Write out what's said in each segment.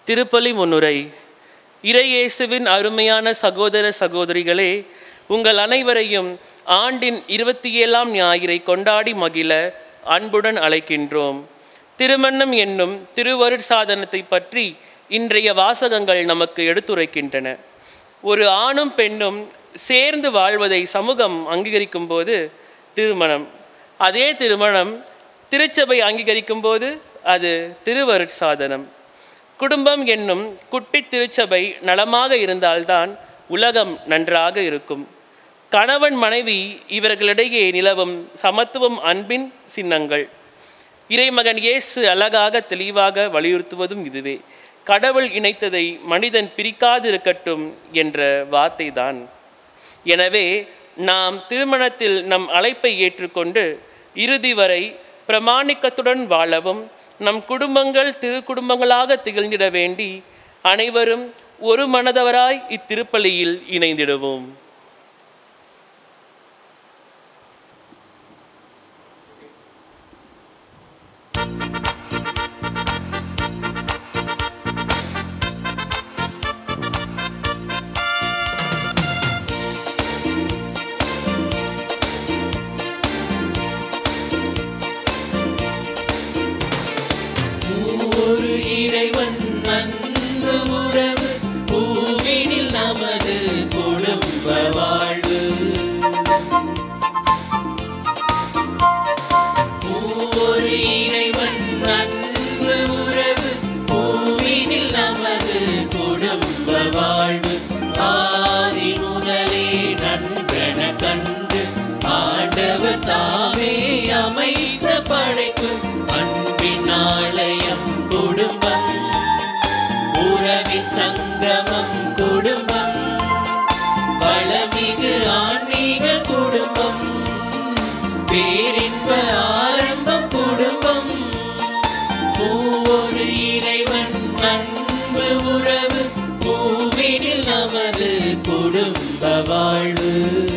திருப்பலி முன்னுரை இறையேசுவின் அருமையான சகோதர சகோதரிகளே உங்கள் அனைவரையும் ஆண்டின் இருபத்தி ஏழாம் ஞாயிறை கொண்டாடி மகிழ அன்புடன் அழைக்கின்றோம் திருமணம் என்னும் திருவருட் சாதனத்தை பற்றி இன்றைய வாசகங்கள் நமக்கு எடுத்துரைக்கின்றன ஒரு ஆணும் பெண்ணும் சேர்ந்து வாழ்வதை சமூகம் அங்கீகரிக்கும் போது திருமணம் அதே திருமணம் திருச்சபை அங்கீகரிக்கும் போது அது திருவருட் சாதனம் குடும்பம் என்னும் குட்டி திருச்சபை நலமாக இருந்தால்தான் உலகம் நன்றாக இருக்கும் கணவன் மனைவி இவர்களிடையே நிலவும் சமத்துவம் அன்பின் சின்னங்கள் இறைமகன் இயேசு அழகாக தெளிவாக வலியுறுத்துவதும் இதுவே கடவுள் இணைத்ததை மனிதன் பிரிக்காதிருக்கட்டும் என்ற வார்த்தைதான் எனவே நாம் திருமணத்தில் நம் அழைப்பை ஏற்றுக்கொண்டு இறுதி வரை பிரமாணிக்கத்துடன் வாழவும் நம் குடும்பங்கள் திரு குடும்பங்களாக திகழ்ந்திட வேண்டி அனைவரும் ஒரு மனதவராய் இத்திருப்பலியில் இணைந்திடுவோம் ஒரு இறைவன் அன்பு உறவு பூவினில் நமது குடும்ப வாழ்வு ஒரு இறைவன் அன்பு உறவு பூவினில் நமது குடும்ப வாழ்வு ஆதி முதலே நன்றென கண்டு ஆண்டவர் தாமே அமைத்த படைப்பு அன்பின் ஆலயம் குடும்பம் உறவின் சங்கமம் குடும்பம் வளமிகு ஆன்மீக குடும்பம் பேரின்ப ஆரம்பம் குடும்பம் மூவொரு இறைவன் அன்பு உறவு பூவினில் நமது குடும்ப வாழ்வு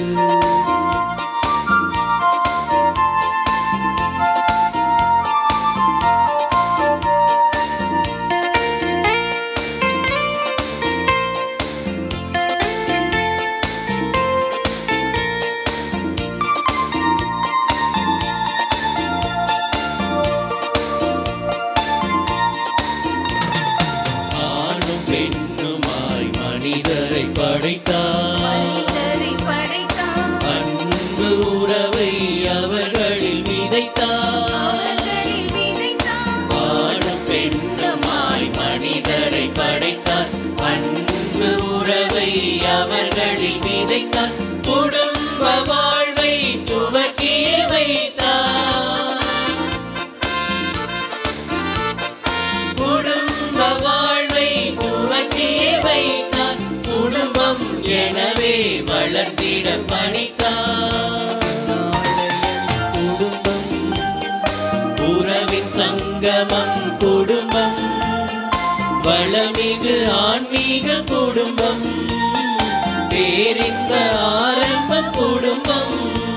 ஆணும் பெண்ணுமாய் மனிதரை படைத்தார் மனிதரை படைத்தான் அன்பு உறவை அவர்களில் விதைத்தார் அவர்களில் விதைத்தான் ஆணும் பெண்ணுமாய் மனிதரை படைத்தார் அன்பு உறவை அவர்களில் விதைத்தார் குடும்ப வாழ்வை துவக்கிய வைத்தார் குடும்ப வாழ்வை துவக்கிய வைத்தார் குடும்பம் எனவே வளர்ந்திட பணித்தார் குடும்பம் உறவின் சங்கமம் குடும்பம் வளமிகு ஆன்மீக குடும்பம் பேரின்ப ஆரம்ப குடும்பம்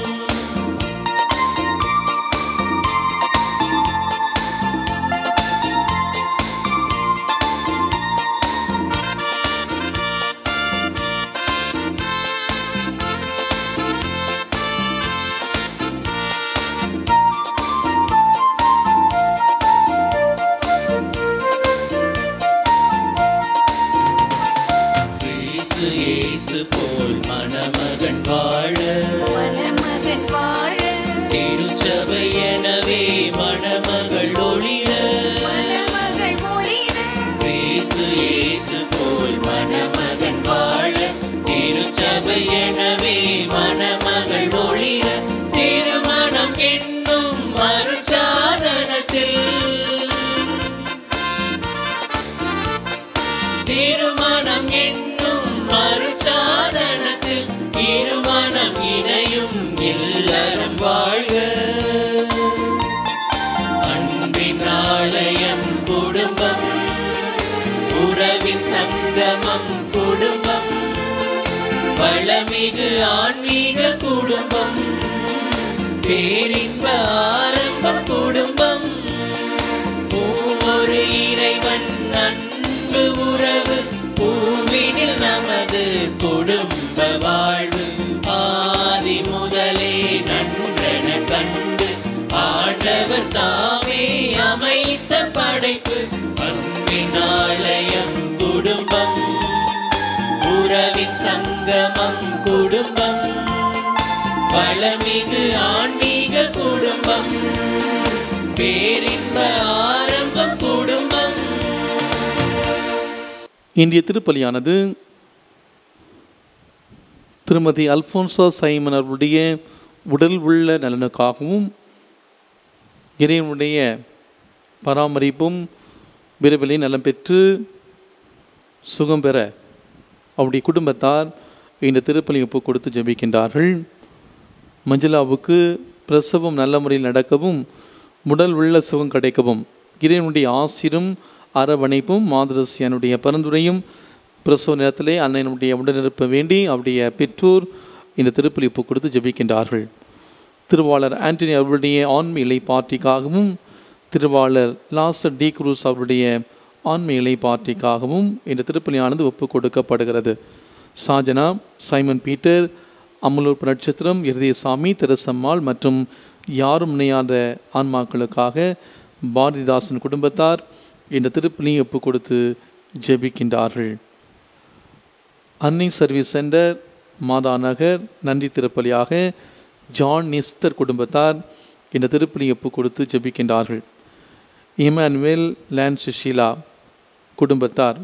கிறிஸ்து இயேசு போல் மணமகன் வாழ மணமகன் வாழ திருச்சபை எனவே மணமகள் ஒளிர மணமகள் முறிர கிறிஸ்து இயேசு போல் மணமகன் வாழ திருச்சபை எனவே மணமகள் ஒளிர திருமணம் என்னும் மறுசாதனத்தில் திருமணம் என்னும் மறுசாதனத்தில் இருமணம் இணையும் இல்லறம் வாழ்க அன்பின் ஆலயம் குடும்பம் உறவின் சங்கமம் குடும்பம் வளமிகு ஆன்மீக குடும்பம் பேரின்ப ஆரம்ப குடும்பம் மூவொரு இறைவன் அன்பு சங்கமம் குடும்பம் வளமிகு ஆன்மீக குடும்பம் பேரின்ப ஆரம்பம் குடும்பம் இன்றைய திருப்பலியானது திருமதி அல்ஃபோன்சா சைமன் அவருடைய உடல் உள்ள நலனுக்காகவும் இறைவனுடைய பராமரிப்பும் விரைவிலே நலம் பெற்று சுகம் பெற அவருடைய குடும்பத்தார் இந்த திருப்பலி ஒப்பு கொடுத்து ஜெபிக்கின்றார்கள் மஞ்சளாவுக்கு பிரசவம் நல்ல முறையில் நடக்கவும் உடல் உள்ள சுகம் கிடைக்கவும் இறைவனுடைய ஆசிரும் அரவணைப்பும் மாதரசியனுடைய பரிந்துரையும் பிரசவ நேரத்திலே அன்னையனுடைய உடனிருப்ப வேண்டி அவருடைய பெற்றோர் இந்த திருப்பலி ஒப்பு கொடுத்து ஜெபிக்கின்றார்கள் திருவாளர் ஆண்டனி அவருடைய ஆன்மீக இலை பார்ட்டிக்காகவும் திருவாளர் லாசர் டி குரூஸ் அவருடைய ஆன்மீக இலை பார்ட்டிக்காகவும் இந்த திருப்பலியானது ஒப்பு கொடுக்கப்படுகிறது சாஜனா சைமன் பீட்டர் அமலூர் நட்சத்திரம் இருதயசாமி தெரசம்மாள் மற்றும் யாரும் இணையாத ஆன்மாக்களுக்காக பாரதிதாசன் குடும்பத்தார் இந்த திருப்பலியை ஒப்பு கொடுத்து ஜெபிக்கின்றார்கள் அன்னை சர்வீஸ் சென்டர் மாதா நகர் நன்றி திருப்பலியாக ஜான் நிஸ்தர் குடும்பத்தார் இந்த திருப்பலியை ஒப்பு கொடுத்து ஜெபிக்கின்றார்கள் இமானுவேல் லேண்ட் சுஷீலா குடும்பத்தார்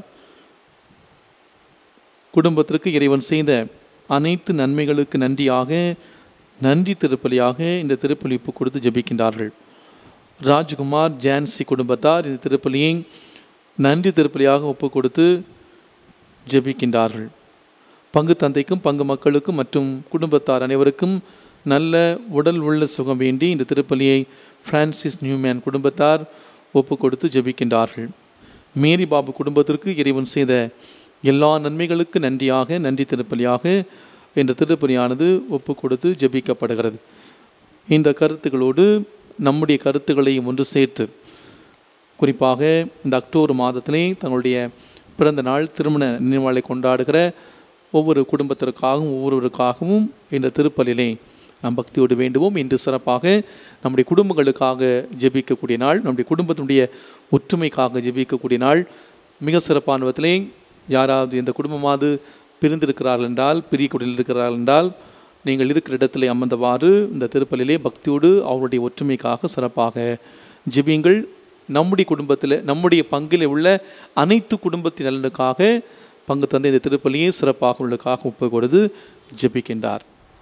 குடும்பத்திற்கு இறைவன் செய்த அனைத்து நன்மைகளுக்கு நன்றியாக நன்றி திருப்பலியாக இந்த திருப்பலி ஒப்பு கொடுத்து ஜெபிக்கின்றார்கள் ராஜ்குமார் ஜான்சி குடும்பத்தார் இந்த திருப்பலியை நன்றி திருப்பலியாக ஒப்பு கொடுத்து ஜெபிக்கின்றார்கள் பங்கு தந்தைக்கும் பங்கு மக்களுக்கும் மற்றும் குடும்பத்தார் அனைவருக்கும் நல்ல உடல் உள்ள சுகம் வேண்டி இந்த திருப்பலியை பிரான்சிஸ் நியூமேன் குடும்பத்தார் ஒப்பு கொடுத்து ஜெபிக்கின்றார்கள் மேரி பாபு குடும்பத்திற்கு இறைவன் செய்த எல்லா நன்மைகளுக்கு நன்றியாக நன்றி திருப்பலியாக இந்த திருப்பலியானது ஒப்பு கொடுத்து ஜெபிக்கப்படுகிறது இந்த கருத்துக்களோடு நம்முடைய கருத்துக்களையும் ஒன்று சேர்த்து குறிப்பாக இந்த அக்டோபர் மாதத்திலே தங்களுடைய பிறந்த நாள் திருமண நினைவாளை கொண்டாடுகிற ஒவ்வொரு குடும்பத்திற்காகவும் ஒவ்வொருவருக்காகவும் இந்த திருப்பலிலே நாம் பக்தியோடு வேண்டுவோம் இன்று சிறப்பாக நம்முடைய குடும்பங்களுக்காக ஜெபிக்கக்கூடிய நாள் நம்முடைய குடும்பத்தினுடைய ஒற்றுமைக்காக ஜெபிக்கக்கூடிய நாள் மிக சிறப்பான விதத்திலே யாராவது இந்த குடும்பமாவது பிரிந்திருக்கிறார்கள் என்றால் பிரியக்குடியில் இருக்கிறார்கள் என்றால் நீங்கள் இருக்கிற இடத்திலே அமர்ந்தவாறு இந்த திருப்பலிலே பக்தியோடு அவருடைய ஒற்றுமைக்காக சிறப்பாக ஜெபியுங்கள் நம்முடைய குடும்பத்தில் நம்முடைய பங்கில் உள்ள அனைத்து குடும்பத்தின் நலனுக்காக பங்கு தந்தை இந்த திருப்பலியை சிறப்பாக உள்ளதுக்காக ஒப்பு கொடுத்து ஜெபிக்கின்றார்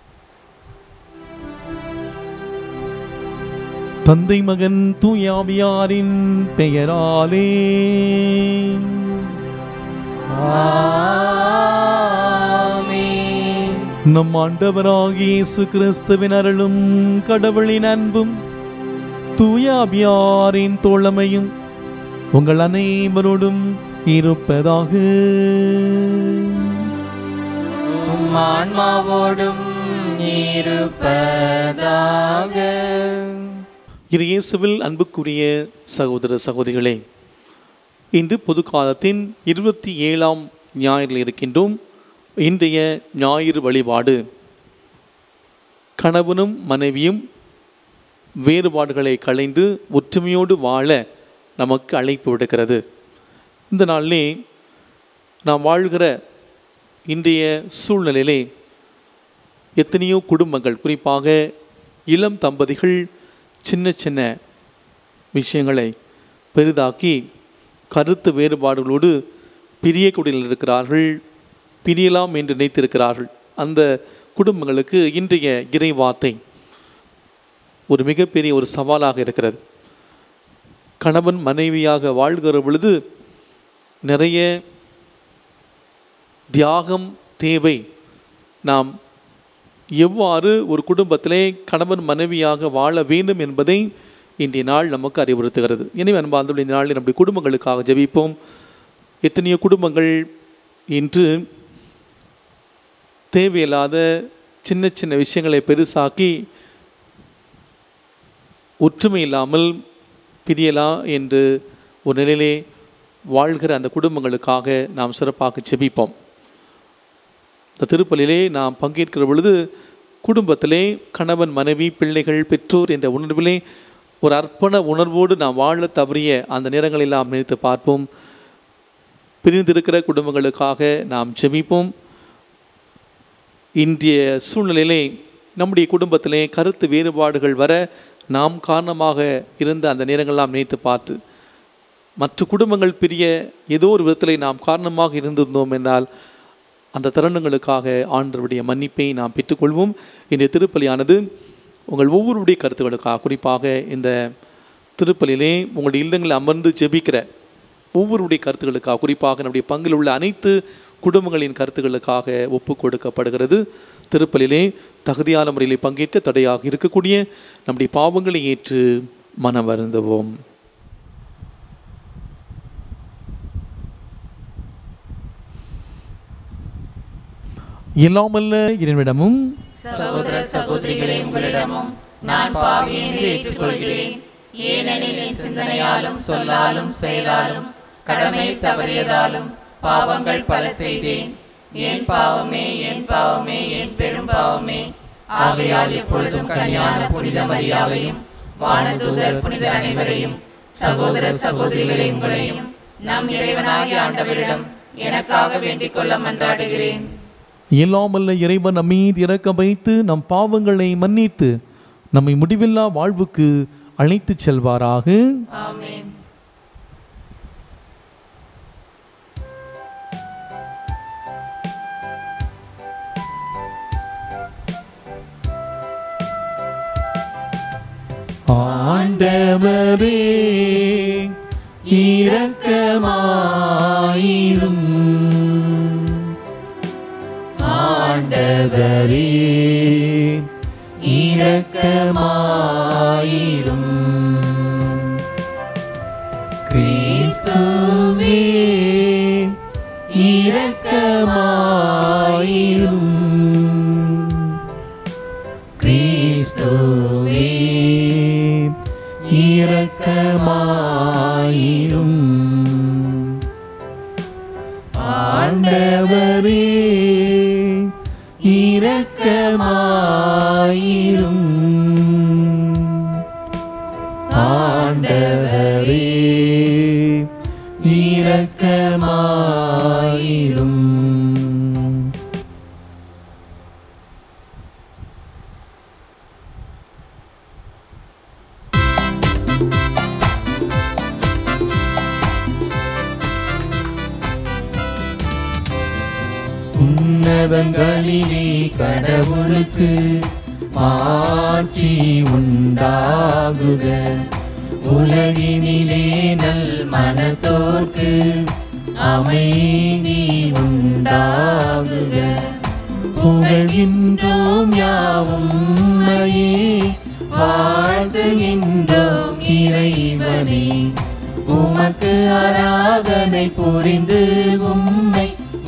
தந்தை மகன் தூயாவியாரின் பெயராலே நம் ஆண்டவராகிய இயேசு கிறிஸ்துவின் அருளும் கடவுளின் அன்பும் தூயாவியாரின் தோழமையும் உங்கள் அனைவரோடும் இருப்பதாக உம் ஆன்மாவோடும் இருப்பதாக இரு இயேசுவில் அன்புக்குரிய சகோதர சகோதரிகளே இன்று பொது காலத்தின் இருபத்தி ஏழாம் ஞாயிறில் இருக்கின்றோம் இன்றைய ஞாயிறு வழிபாடு கணவனும் மனைவியும் வேறுபாடுகளை களைந்து ஒற்றுமையோடு வாழ நமக்கு அழைப்பு விடுக்கிறது இந்த நாளிலே நாம் வாழ்கிற இன்றைய சூழ்நிலையிலே எத்தனையோ குடும்பங்கள் குறிப்பாக இளம் தம்பதிகள் சின்ன சின்ன விஷயங்களை பெரிதாக்கி கருத்து வேறுபாடுகளோடு பிரியக்குடியில் இருக்கிறார்கள் பிரியலாம் என்று நினைத்திருக்கிறார்கள் அந்த குடும்பங்களுக்கு இன்றைய இறைவார்த்தை ஒரு மிகப்பெரிய ஒரு சவாலாக இருக்கிறது கணவன் மனைவியாக வாழ்கிற பொழுது நிறைய தியாகம் தேவை நாம் எவ்வாறு ஒரு குடும்பத்திலே கணவன் மனைவியாக வாழ வேண்டும் என்பதை இன்றைய நாள் நமக்கு அறிவுறுத்துகிறது எனவே அன்பார்ந்த இந்த நாளில் நம்முடைய குடும்பங்களுக்காக ஜெபிப்போம் எத்தனையோ குடும்பங்கள் இன்று தேவையில்லாத சின்ன சின்ன விஷயங்களை பெருசாக்கி ஒற்றுமை இல்லாமல் பிரியலாம் என்று ஒரு நிலையிலே வாழ்கிற அந்த குடும்பங்களுக்காக நாம் சிறப்பாக செபிப்போம் இந்த திருப்பலிலே நாம் பங்கேற்கிற பொழுது குடும்பத்திலே கணவன் மனைவி பிள்ளைகள் பெற்றோர் என்ற உணர்விலே ஒரு அர்ப்பண உணர்வோடு நாம் வாழ தவறிய அந்த நேரங்களில் நாம் நினைத்து பார்ப்போம் பிரிந்திருக்கிற குடும்பங்களுக்காக நாம் செபிப்போம் இன்றைய சூழ்நிலையிலே நம்முடைய குடும்பத்திலே கருத்து வேறுபாடுகள் வர நாம் காரணமாக இருந்த அந்த நேரங்கள்லாம் நினைத்து பார்த்து மற்ற குடும்பங்கள் பிரிய ஏதோ ஒரு விதத்தில் நாம் காரணமாக இருந்திருந்தோம் என்றால் அந்த தருணங்களுக்காக ஆண்டவருடைய மன்னிப்பை நாம் பெற்றுக்கொள்வோம் இன்றைய திருப்பலியானது உங்கள் ஒவ்வொருடைய கருத்துக்களுக்காக குறிப்பாக இந்த திருப்பலியிலே உங்களுடைய இல்லங்களில் அமர்ந்து ஜெபிக்கிற ஒவ்வொருடைய கருத்துக்களுக்காக குறிப்பாக நம்முடைய பங்கில் உள்ள அனைத்து குடும்பங்களின் கருத்துக்களுக்காக ஒப்பு கொடுக்கப்படுகிறது திருப்பலிலே தகுதியான முறையில் பங்கேற்ற தடையாக இருக்கக்கூடிய நம்முடைய பாவங்களை ஏற்று மனம் வருந்துவோம் இல்லாமல்ல இறைவனிடமும் சகோதர சகோதரிகளே உங்களிடமும் நான் பாவி என்று ஏற்றுக்கொள்கிறேன் ஏனெனில் என் சிந்தனையாலும் சொல்லாலும் செயலாலும் கடமை தவறியதாலும் பாவங்கள் பல செய்தேன் என் பாவமே என் பாவமே என் பெரும் பாவமே ஆகையால் எப்பொழுதும் கல்யாண புனித மரியாவையும் வானதூதர் புனிதர் அனைவரையும் சகோதர சகோதரிகளே உங்களையும் நம் இறைவனாகிய ஆண்டவரிடம் எனக்காக வேண்டிக் கொள்ள மன்றாடுகிறேன் இல்லாமல்ல இறைவன் நம் மீது இறக்க வைத்து நம் பாவங்களை மன்னித்து நம்மை முடிவில்லா வாழ்வுக்கு அழைத்துச் செல்வாராக ஆமென் ஆண்டவரே இரக்கமாயிரும் ஆண்டவரே இரக்கமாயிரும் கிறிஸ்துவே இரக்கமாயிரும் கிறிஸ்துவே இரக்கமாயிரும் ஆண்டவரே இரக்கமாயிரும் ஆண்டவரே இரக்கமாயிரும் உன்னதங்களிலே கடவுளுக்கு மாட்சி உண்டாகுக உலகினிலே நல் மனத்தோர்க்கு அமைதி உண்டாகுக புகழ்கின்றோம் யாவும் உம்மையே வாழ்த்துகின்றோம் இறைவனே உமக்கு ஆராதனை புரிந்து உம்மை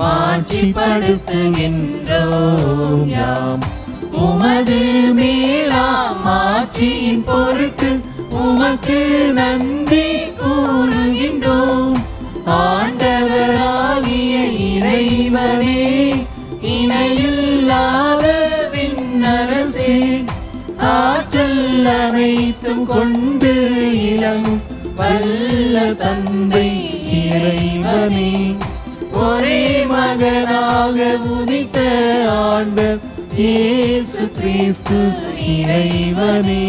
மாட்சிப்படுத்துகின்றோம் யாம் உமது மேலாம் மாட்சியின் பொருட்டு உமக்கு நன்றி கூறுகின்றோம் ஆண்டவராகிய இறைவனே இணையில்லாத விண்ணரசே ஆற்றல் அனைத்தும் கொண்டு இளம் வல்ல தந்தை இறைவனே ஒரே மகனாக உதித்த ஆண்டர் இயேசு கிறிஸ்து இறைவனே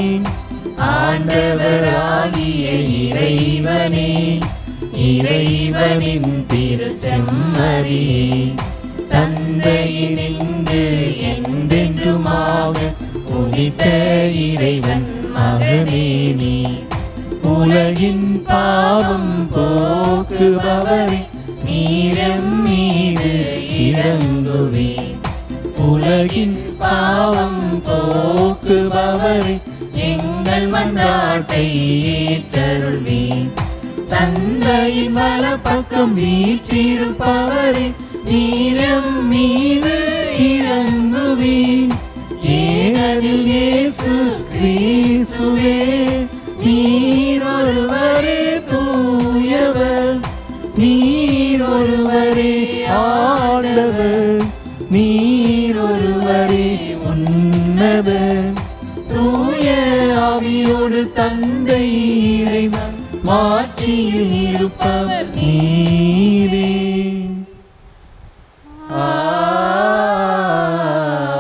ஆண்டவராகிய இறைவனே இறைவனின் திரு செம்மறியே தந்தையினின்று என்றென்றுமாக உதித்த இறைவன் மகனே நீ உலகின் பாவம் போக்குபவரே நீரம் மீது இறங்குவே உலகின் பாவம் போக்குபவரே எங்கள் மன்றாட்டை ஏற்றருள்வே தந்தையின் வலப்பக்கம் வீற்றிருப்பவரே நீரம் மீது இறங்குவே ஏனெனில் இயேசு கிறிஸ்துவே நீர் ஒருவரே தூயவர் நீர் ஒருவரே ஆண்டவர் நீர் ஒருவரே உன்னதர் தூய ஆவியோடு தந்தை இறைவன் மாட்சியில் இருப்பவர் நீரே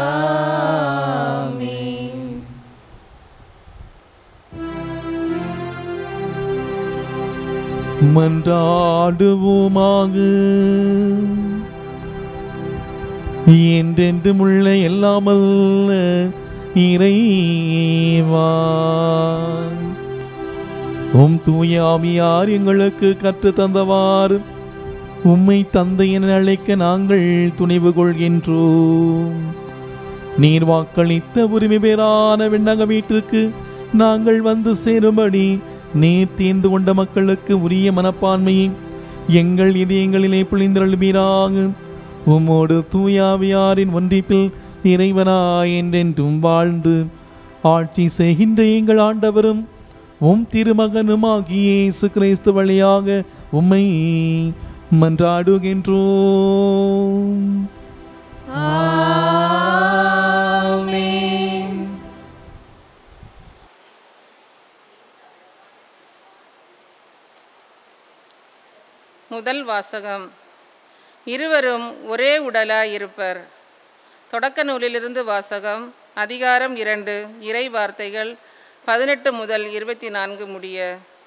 மன்றாடுவோமாக என்றென்றும் உள்ள எல்லாமல்ல இறைவா உம் தூய ஆவியார் எங்களுக்கு கற்று தந்தவாறு உம்மை தந்தை என அழைக்க நாங்கள் துணிவு கொள்கின்றோம் நீர் வாக்களித்த உரிமை பேரான விண்ணக வீட்டிற்கு நாங்கள் வந்து சேரும்படி நீர் தீர்ந்து கொண்ட மக்களுக்கு உரிய மனப்பான்மையை எங்கள் இதயங்களிலே பொழிந்தருள்வீராக உம்மோடு தூயாவியாரின் ஒன்றிப்பில் இறைவனாய் என்றென்றும் வாழ்ந்து ஆட்சி செய்கின்ற எங்கள் ஆண்டவரும் உம் திருமகனுமாகிய இயேசு கிறிஸ்து வழியாக உம்மை மன்றாடுகின்றோம் முதல் வாசகம் இருவரும் ஒரே உடலாய் இருப்பர் தொடக்க நூலிலிருந்து வாசகம் அதிகாரம் இரண்டு இறை வார்த்தைகள் பதினெட்டு முதல் இருபத்தி நான்கு முடிய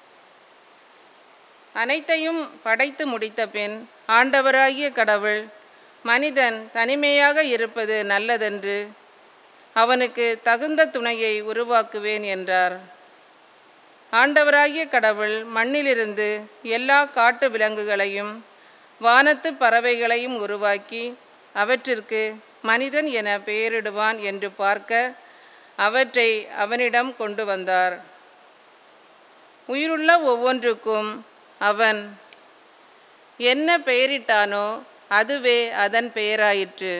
அனைத்தையும் படைத்து முடித்த பின் ஆண்டவராகிய கடவுள் மனிதன் தனிமையாக இருப்பது நல்லதென்று அவனுக்கு தகுந்த துணையை உருவாக்குவேன் என்றார் ஆண்டவராகிய கடவுள் மண்ணிலிருந்து எல்லா காட்டு விலங்குகளையும் வானத்து பறவைகளையும் உருவாக்கி அவற்றிற்கு மனிதன் என பெயரிடுவான் என்று பார்க்க அவற்றை அவனிடம் கொண்டு வந்தார் உயிருள்ள ஒவ்வொன்றுக்கும் அவன் என்ன பெயரிட்டானோ அதுவே அதன் பெயராயிற்று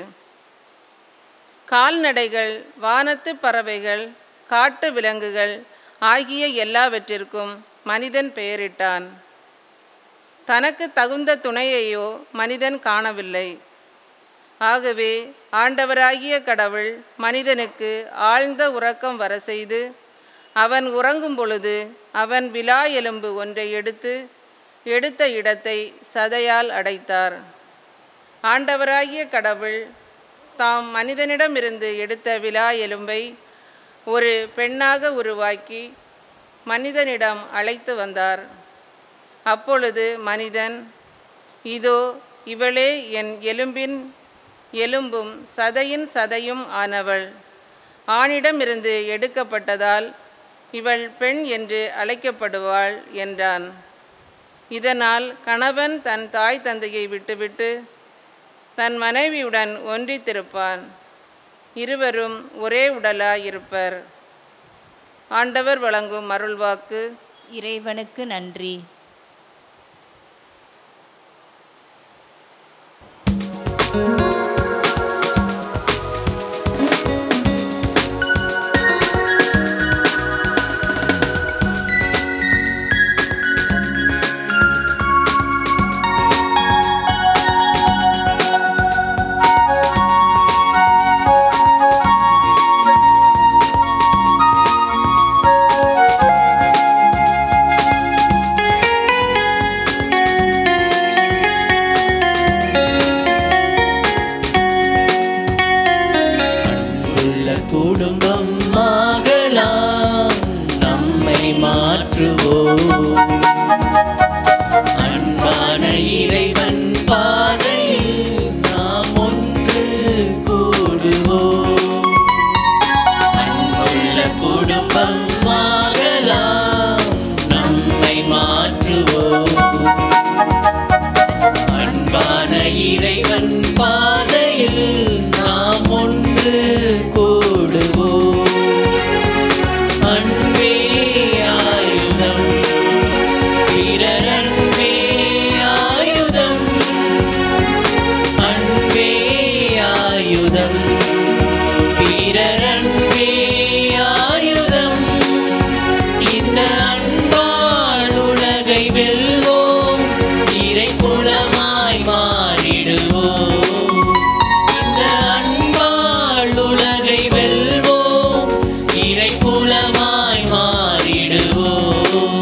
கால்நடைகள் வானத்து பறவைகள் காட்டு விலங்குகள் ஆகிய எல்லாவற்றிற்கும் மனிதன் பெயரிட்டான் தனக்கு தகுந்த துணையையோ மனிதன் காணவில்லை ஆகவே ஆண்டவராகிய கடவுள் மனிதனுக்கு ஆழ்ந்த உறக்கம் வர செய்து அவன் உறங்கும் பொழுது அவன் விலா எலும்பு ஒன்றை எடுத்து எடுத்த இடத்தை சதையால் அடைத்தார் ஆண்டவராகிய கடவுள் தாம் மனிதனிடமிருந்து எடுத்த விலா எலும்பை ஒரு பெண்ணாக உருவாக்கி மனிதனிடம் அழைத்து வந்தார் அப்பொழுது மனிதன் இதோ இவளே என் எலும்பின் எலும்பும் சதையின் சதையும் ஆனவள் ஆணிடமிருந்து எடுக்கப்பட்டதால் இவள் பெண் என்று அழைக்கப்படுவாள் என்றான் இதனால் கணவன் தன் தாய் தந்தையை விட்டுவிட்டு தன் மனைவியுடன் ஒன்றித்திருப்பான் இருவரும் ஒரே உடலாயிருப்பர் ஆண்டவர் வழங்கும் அருள்வாக்கு இறைவனுக்கு நன்றி உள்ள குடும்பம் ஆகலாம் நம்மை மாற்றுவோம் அன்பான இறைவன் பாதையில் நாம் ஒன்று கூடுவோம் அன்புள்ள குடும்பம் ஆகலாம் நம்மை மாற்றுவோம் அன்பான இறைவன் பாதையில் நாம் ஒன்று கூடுவோம் அன்பே ஆயுதம் பிறர் அன்பே ஆயுதம் அன்பே ஆயுதம் பிறர் அன்பே ஆயுதம் இந்த அன்பால் உலகை வெல்வோம் இறை குலமாய் மாறிடுவோம் இந்த அன்பால் உலகை வெல்வோம் இறை குலமாய் மாறிடுவோம்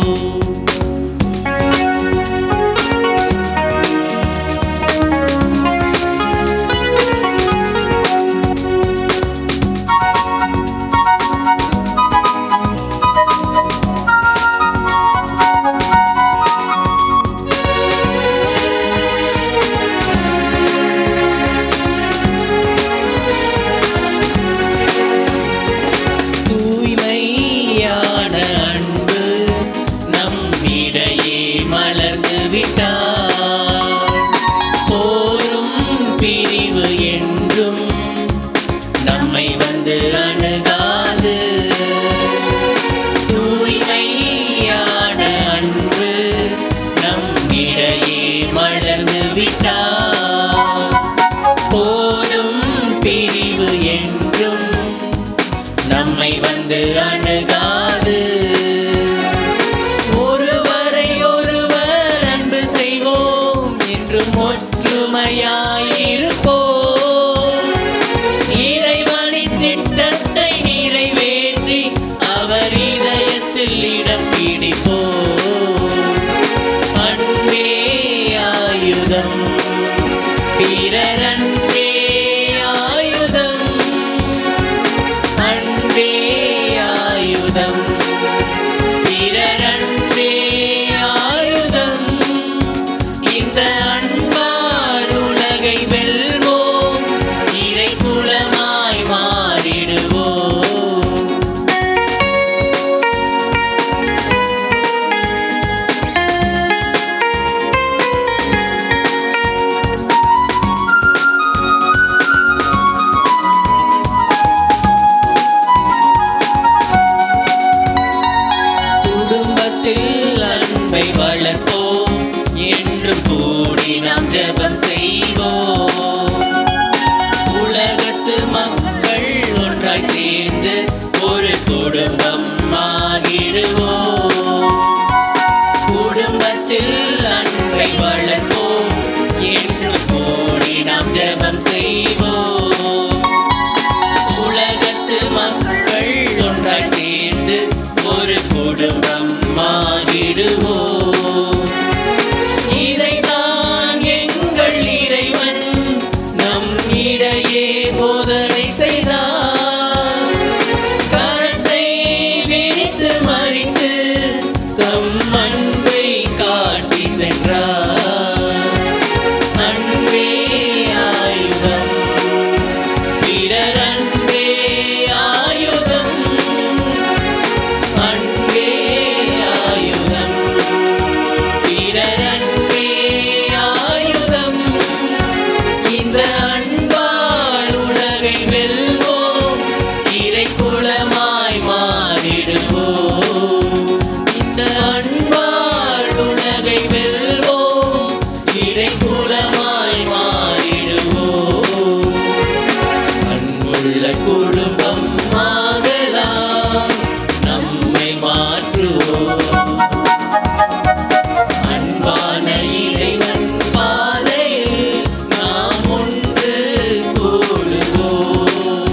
என்றும் ஒற்றுமையாயிருப்போ இறைவனின் திட்டத்தை நிறைவேற்றி அவர் இதயத்தில் இடம் பிடிப்போ அன்பே ஆயுதம் பிறரன்பே ஆயுதம் அன்பே ஆயுதம் பிறரன்பே ஆயுதம் இந்த அன்பால் உலகை வெல்வோம் இறை குலமாய் மாறிடுவோம் குடும்பத்தில் அன்பை வளர்ப்போம் என்று கூடி நாம் ஜெபம் செய்வோம் உலகத்து மக்கள் ஒன்றாய் சேர்ந்து ஒரு குடும்பம் ஆகிடுவோம் குடும்பத்தில் அன்பை வளர்ப்போம் என்று கூடி நாம் ஜெபம் செய்வோம் உலகத்து மக்கள் ஒன்றாய் சேர்ந்து ஒரு குடும்பம் ஆகிடுவோம் இதைதான் எங்கள் இறைவன் நம் இடையே போதனை செய்தார் கரத்தை விரித்து மறித்து தம் அன்பை காட்டி சென்றார் அன்பே ஆயுதம் பிறர் அன்பே ஆயுதம் அன்பே ஆயுதம் பிறர் அன்பே ஆயுதம் இந்த அன்பால் உலகை வெல்வோம் இறை குலமாய் மாறிடுவோம் இந்த அன்பால் உலகை வெல்வோம் இறை குலமாய் மாறிடுவோம் அன்புள்ள குடும்பம் ஆகலாம் நம்மை மாற்றுவோம் அன்பான இறைவன் பாதையில் நாம் ஒன்று கூடுவோம்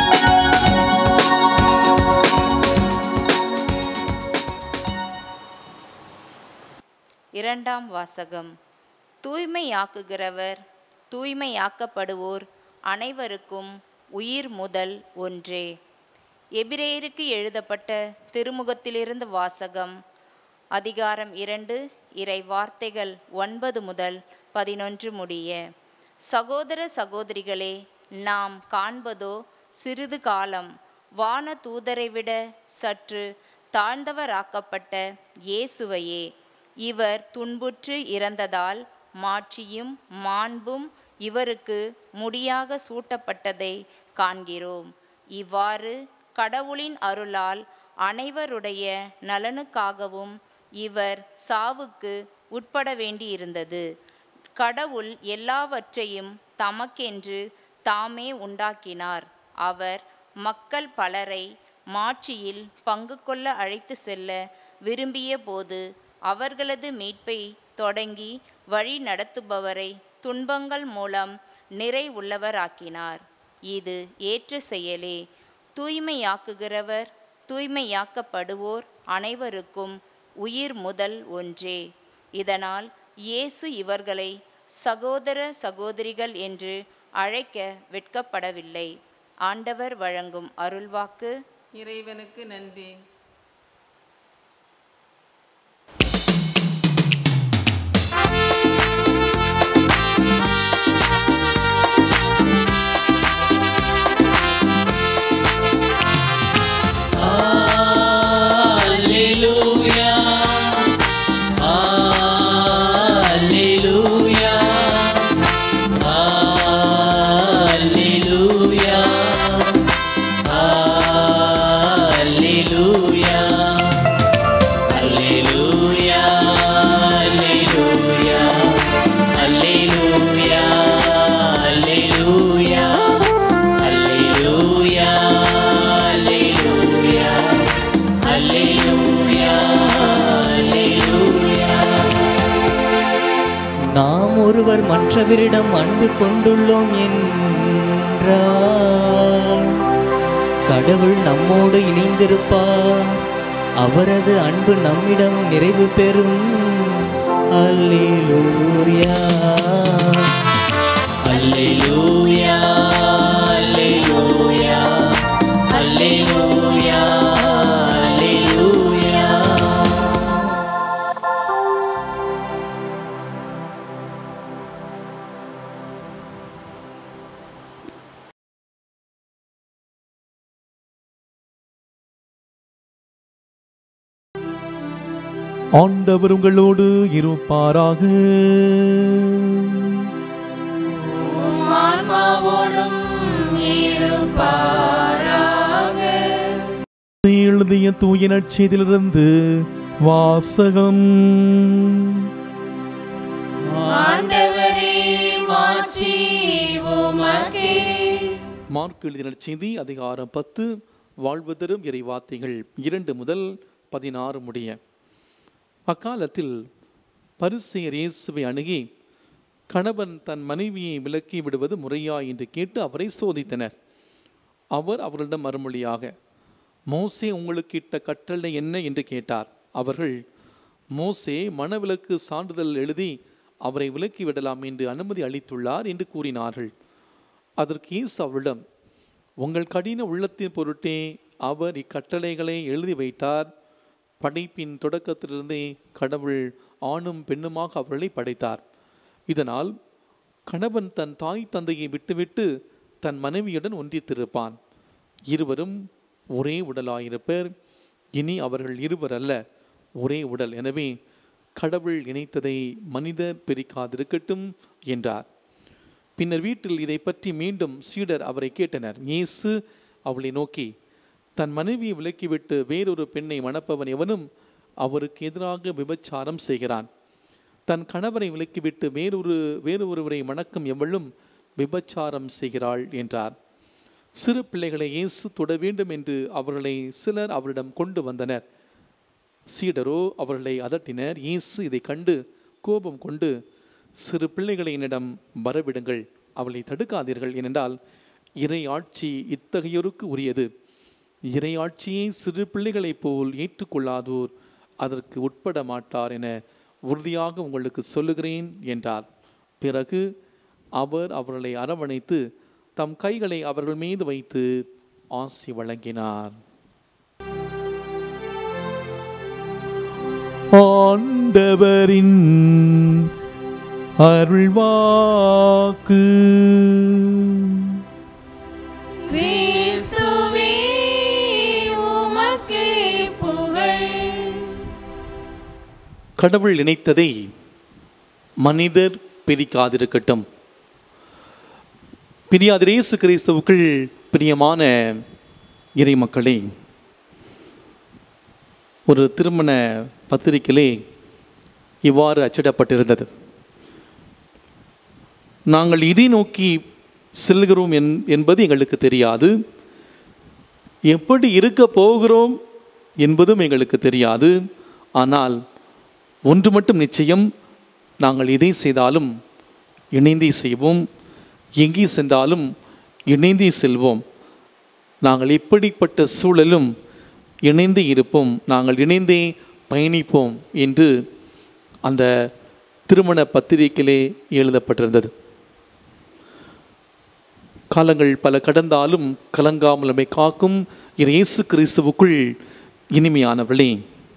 இரண்டாம் வாசகம் தூய்மையாக்குகிறவர் தூய்மையாக்கப்படுவோர் அனைவருக்கும் உயிர் முதல் ஒன்றே எபிரேயருக்கு எழுதப்பட்ட திருமுகத்திலிருந்து வாசகம் அதிகாரம் இரண்டு இறை வார்த்தைகள் ஒன்பது முதல் பதினொன்று முடிய சகோதர சகோதரிகளே நாம் காண்பதோ சிறிது காலம் வான தூதரை விட சற்று தாழ்ந்தவராக்கப்பட்ட இயேசுவையே இவர் துன்புற்று இறந்ததால் மாட்சியும் மாண்பும் இவருக்கு முடியாக சூட்டப்பட்டதை காண்கிறோம் இவ்வாறு கடவுளின் அருளால் அனைவருடைய நலனுக்காகவும் இவர் சாவுக்கு உட்பட வேண்டியிருந்தது கடவுள் எல்லாவற்றையும் தமக்கென்று தாமே உண்டாக்கினார் அவர் மக்கள் பலரை மாட்சியில் பங்கு கொள்ள அழைத்து செல்ல விரும்பிய போது அவர்களது மீட்பை தொடங்கி வழி நடத்துபவரை துன்பங்கள் மூலம் நிறை உள்ளவராக்கினார் இது ஏற்ற செயலே தூய்மையாக்குகிறவர் தூய்மையாக்கப்படுவோர் அனைவருக்கும் உயிர் முதல் ஒன்றே இதனால் இயேசு இவர்களை சகோதர சகோதரிகள் என்று அழைக்க வெட்கப்படவில்லை ஆண்டவர் வழங்கும் அருள்வாக்கு இறைவனுக்கு நன்றி Alleluia. Alleluia. Alleluia. Alleluia. நாம் ஒருவர் மற்றவரிடம் அன்பு கொண்டுள்ளோம் என்றால் கடவுள் நம்மோடு இணைந்திருப்பார் அவரது அன்பு நம்மிடம் நிறைவு பெறும் அல்லேலூயா அல்லேலூயா அல்லேலூயா அல்லேலூயா அல்லேலூயா ஆண்டவர் உங்களோடு இருப்பாராக ஆன்மாவோடும் இருப்பாராக எழுதிய தூய நற்செய்தியிலிருந்து வாசகம் ஆண்டவரே மாட்சி உமக்கே மார்க் எழுதிய நற்செய்தி அதிகாரம் பத்து வாழ்வு தரும் இறை வார்த்தைகள் இரண்டு முதல் பதினாறு முடிய அக்காலத்தில் பரிசெயர் இயேசுவை அணுகி கணவன் தன் மனைவியை விலக்கி விடுவது முறையா என்று கேட்டு அவரை சோதித்தனர் அவர் அவர்களிடம் மறுமொழியாக மோசே உங்களுக்கு இட்ட கட்டளை என்ன என்று கேட்டார் அவர்கள் மோசே மனவிலக்கு சான்றிதழ் எழுதி அவரை விலக்கி விடலாம் என்று அனுமதி அளித்துள்ளார் என்று கூறினார்கள் அதற்கு இயேசு அவரிடம் உங்கள் கடின உள்ளத்தின் பொருட்டே அவர் இக்கட்டளைகளை எழுதி வைத்தார் படைப்பின் தொடக்கத்திலிருந்தே கடவுள் ஆணும் பெண்ணுமாக அவர்களை படைத்தார் இதனால் கணவன் தன் தாய் தந்தையை விட்டுவிட்டு தன் மனைவியுடன் ஒன்றித்திருப்பான் இருவரும் ஒரே உடலாயிருப்பர் இனி அவர்கள் இருவர் அல்ல ஒரே உடல் எனவே கடவுள் இணைத்ததை மனிதர் பிரிக்காதிருக்கட்டும் என்றார் பின்னர் வீட்டில் இதை பற்றி மீண்டும் சீடர் அவரை கேட்டனர் இயேசு அவளை நோக்கி தன் மனைவியை விலக்கிவிட்டு வேறொரு பெண்ணை மணப்பவன் எவனும் அவருக்கு எதிராக விபச்சாரம் செய்கிறான் தன் கணவரை விலக்கிவிட்டு வேறொரு வேறு ஒருவரை மணக்கும் எவளும் விபச்சாரம் செய்கிறாள் என்றார் சிறு பிள்ளைகளை இயேசு தொட வேண்டும் என்று அவர்களை சிலர் அவரிடம் கொண்டு வந்தனர் சீடரோ அவர்களை அதட்டினர் இயேசு இதை கண்டு கோபம் கொண்டு சிறு பிள்ளைகளை என்னிடம் வரவிடுங்கள் அவளை தடுக்காதீர்கள் ஏனென்றால் இறை ஆட்சி இத்தகையோருக்கு உரியது இறை ஆட்சியை சிறு பிள்ளைகளைப் போல் ஏற்றுக்கொள்ளாதோர் அதற்கு உட்பட மாட்டார் என உறுதியாக உங்களுக்கு சொல்லுகிறேன் என்றார் பிறகு அவர் அவர்களை அரவணைத்து தம் கைகளை அவர்கள் மீது வைத்து ஆசி வழங்கினார் ஆண்டவரின் அருள்வாக்கு கிறிஸ்துவே உமக்கே புகழ் கடவுள் இணைத்ததை மனிதர் பிரிக்காதிருக்கட்டும் பிரியாதிர் இயேசு கிறிஸ்துவுக்குள் பிரியமான இறை மக்களே ஒரு திருமண பத்திரிகையிலே இவ்வாறு அச்சிடப்பட்டிருந்தது நாங்கள் இதை நோக்கி செல்கிறோம் என் என்பது எங்களுக்கு தெரியாது எப்படி இருக்க போகிறோம் என்பதும் எங்களுக்கு தெரியாது ஆனால் ஒன்று மட்டும் நிச்சயம் நாங்கள் எதை செய்தாலும் இணைந்தே செய்வோம் எங்கே சென்றாலும் இணைந்தே செல்வோம் நாங்கள் எப்படிப்பட்ட சூழலும் இணைந்தே இருப்போம் நாங்கள் இணைந்தே பயணிப்போம் என்று அந்த திருமண பத்திரிகையிலே எழுதப்பட்டிருந்தது காலங்கள் பல கடந்தாலும் கலங்காமல் நம்மை காக்கும் இறை இயேசு கிறிஸ்துவுக்குள் இனிமையானவளே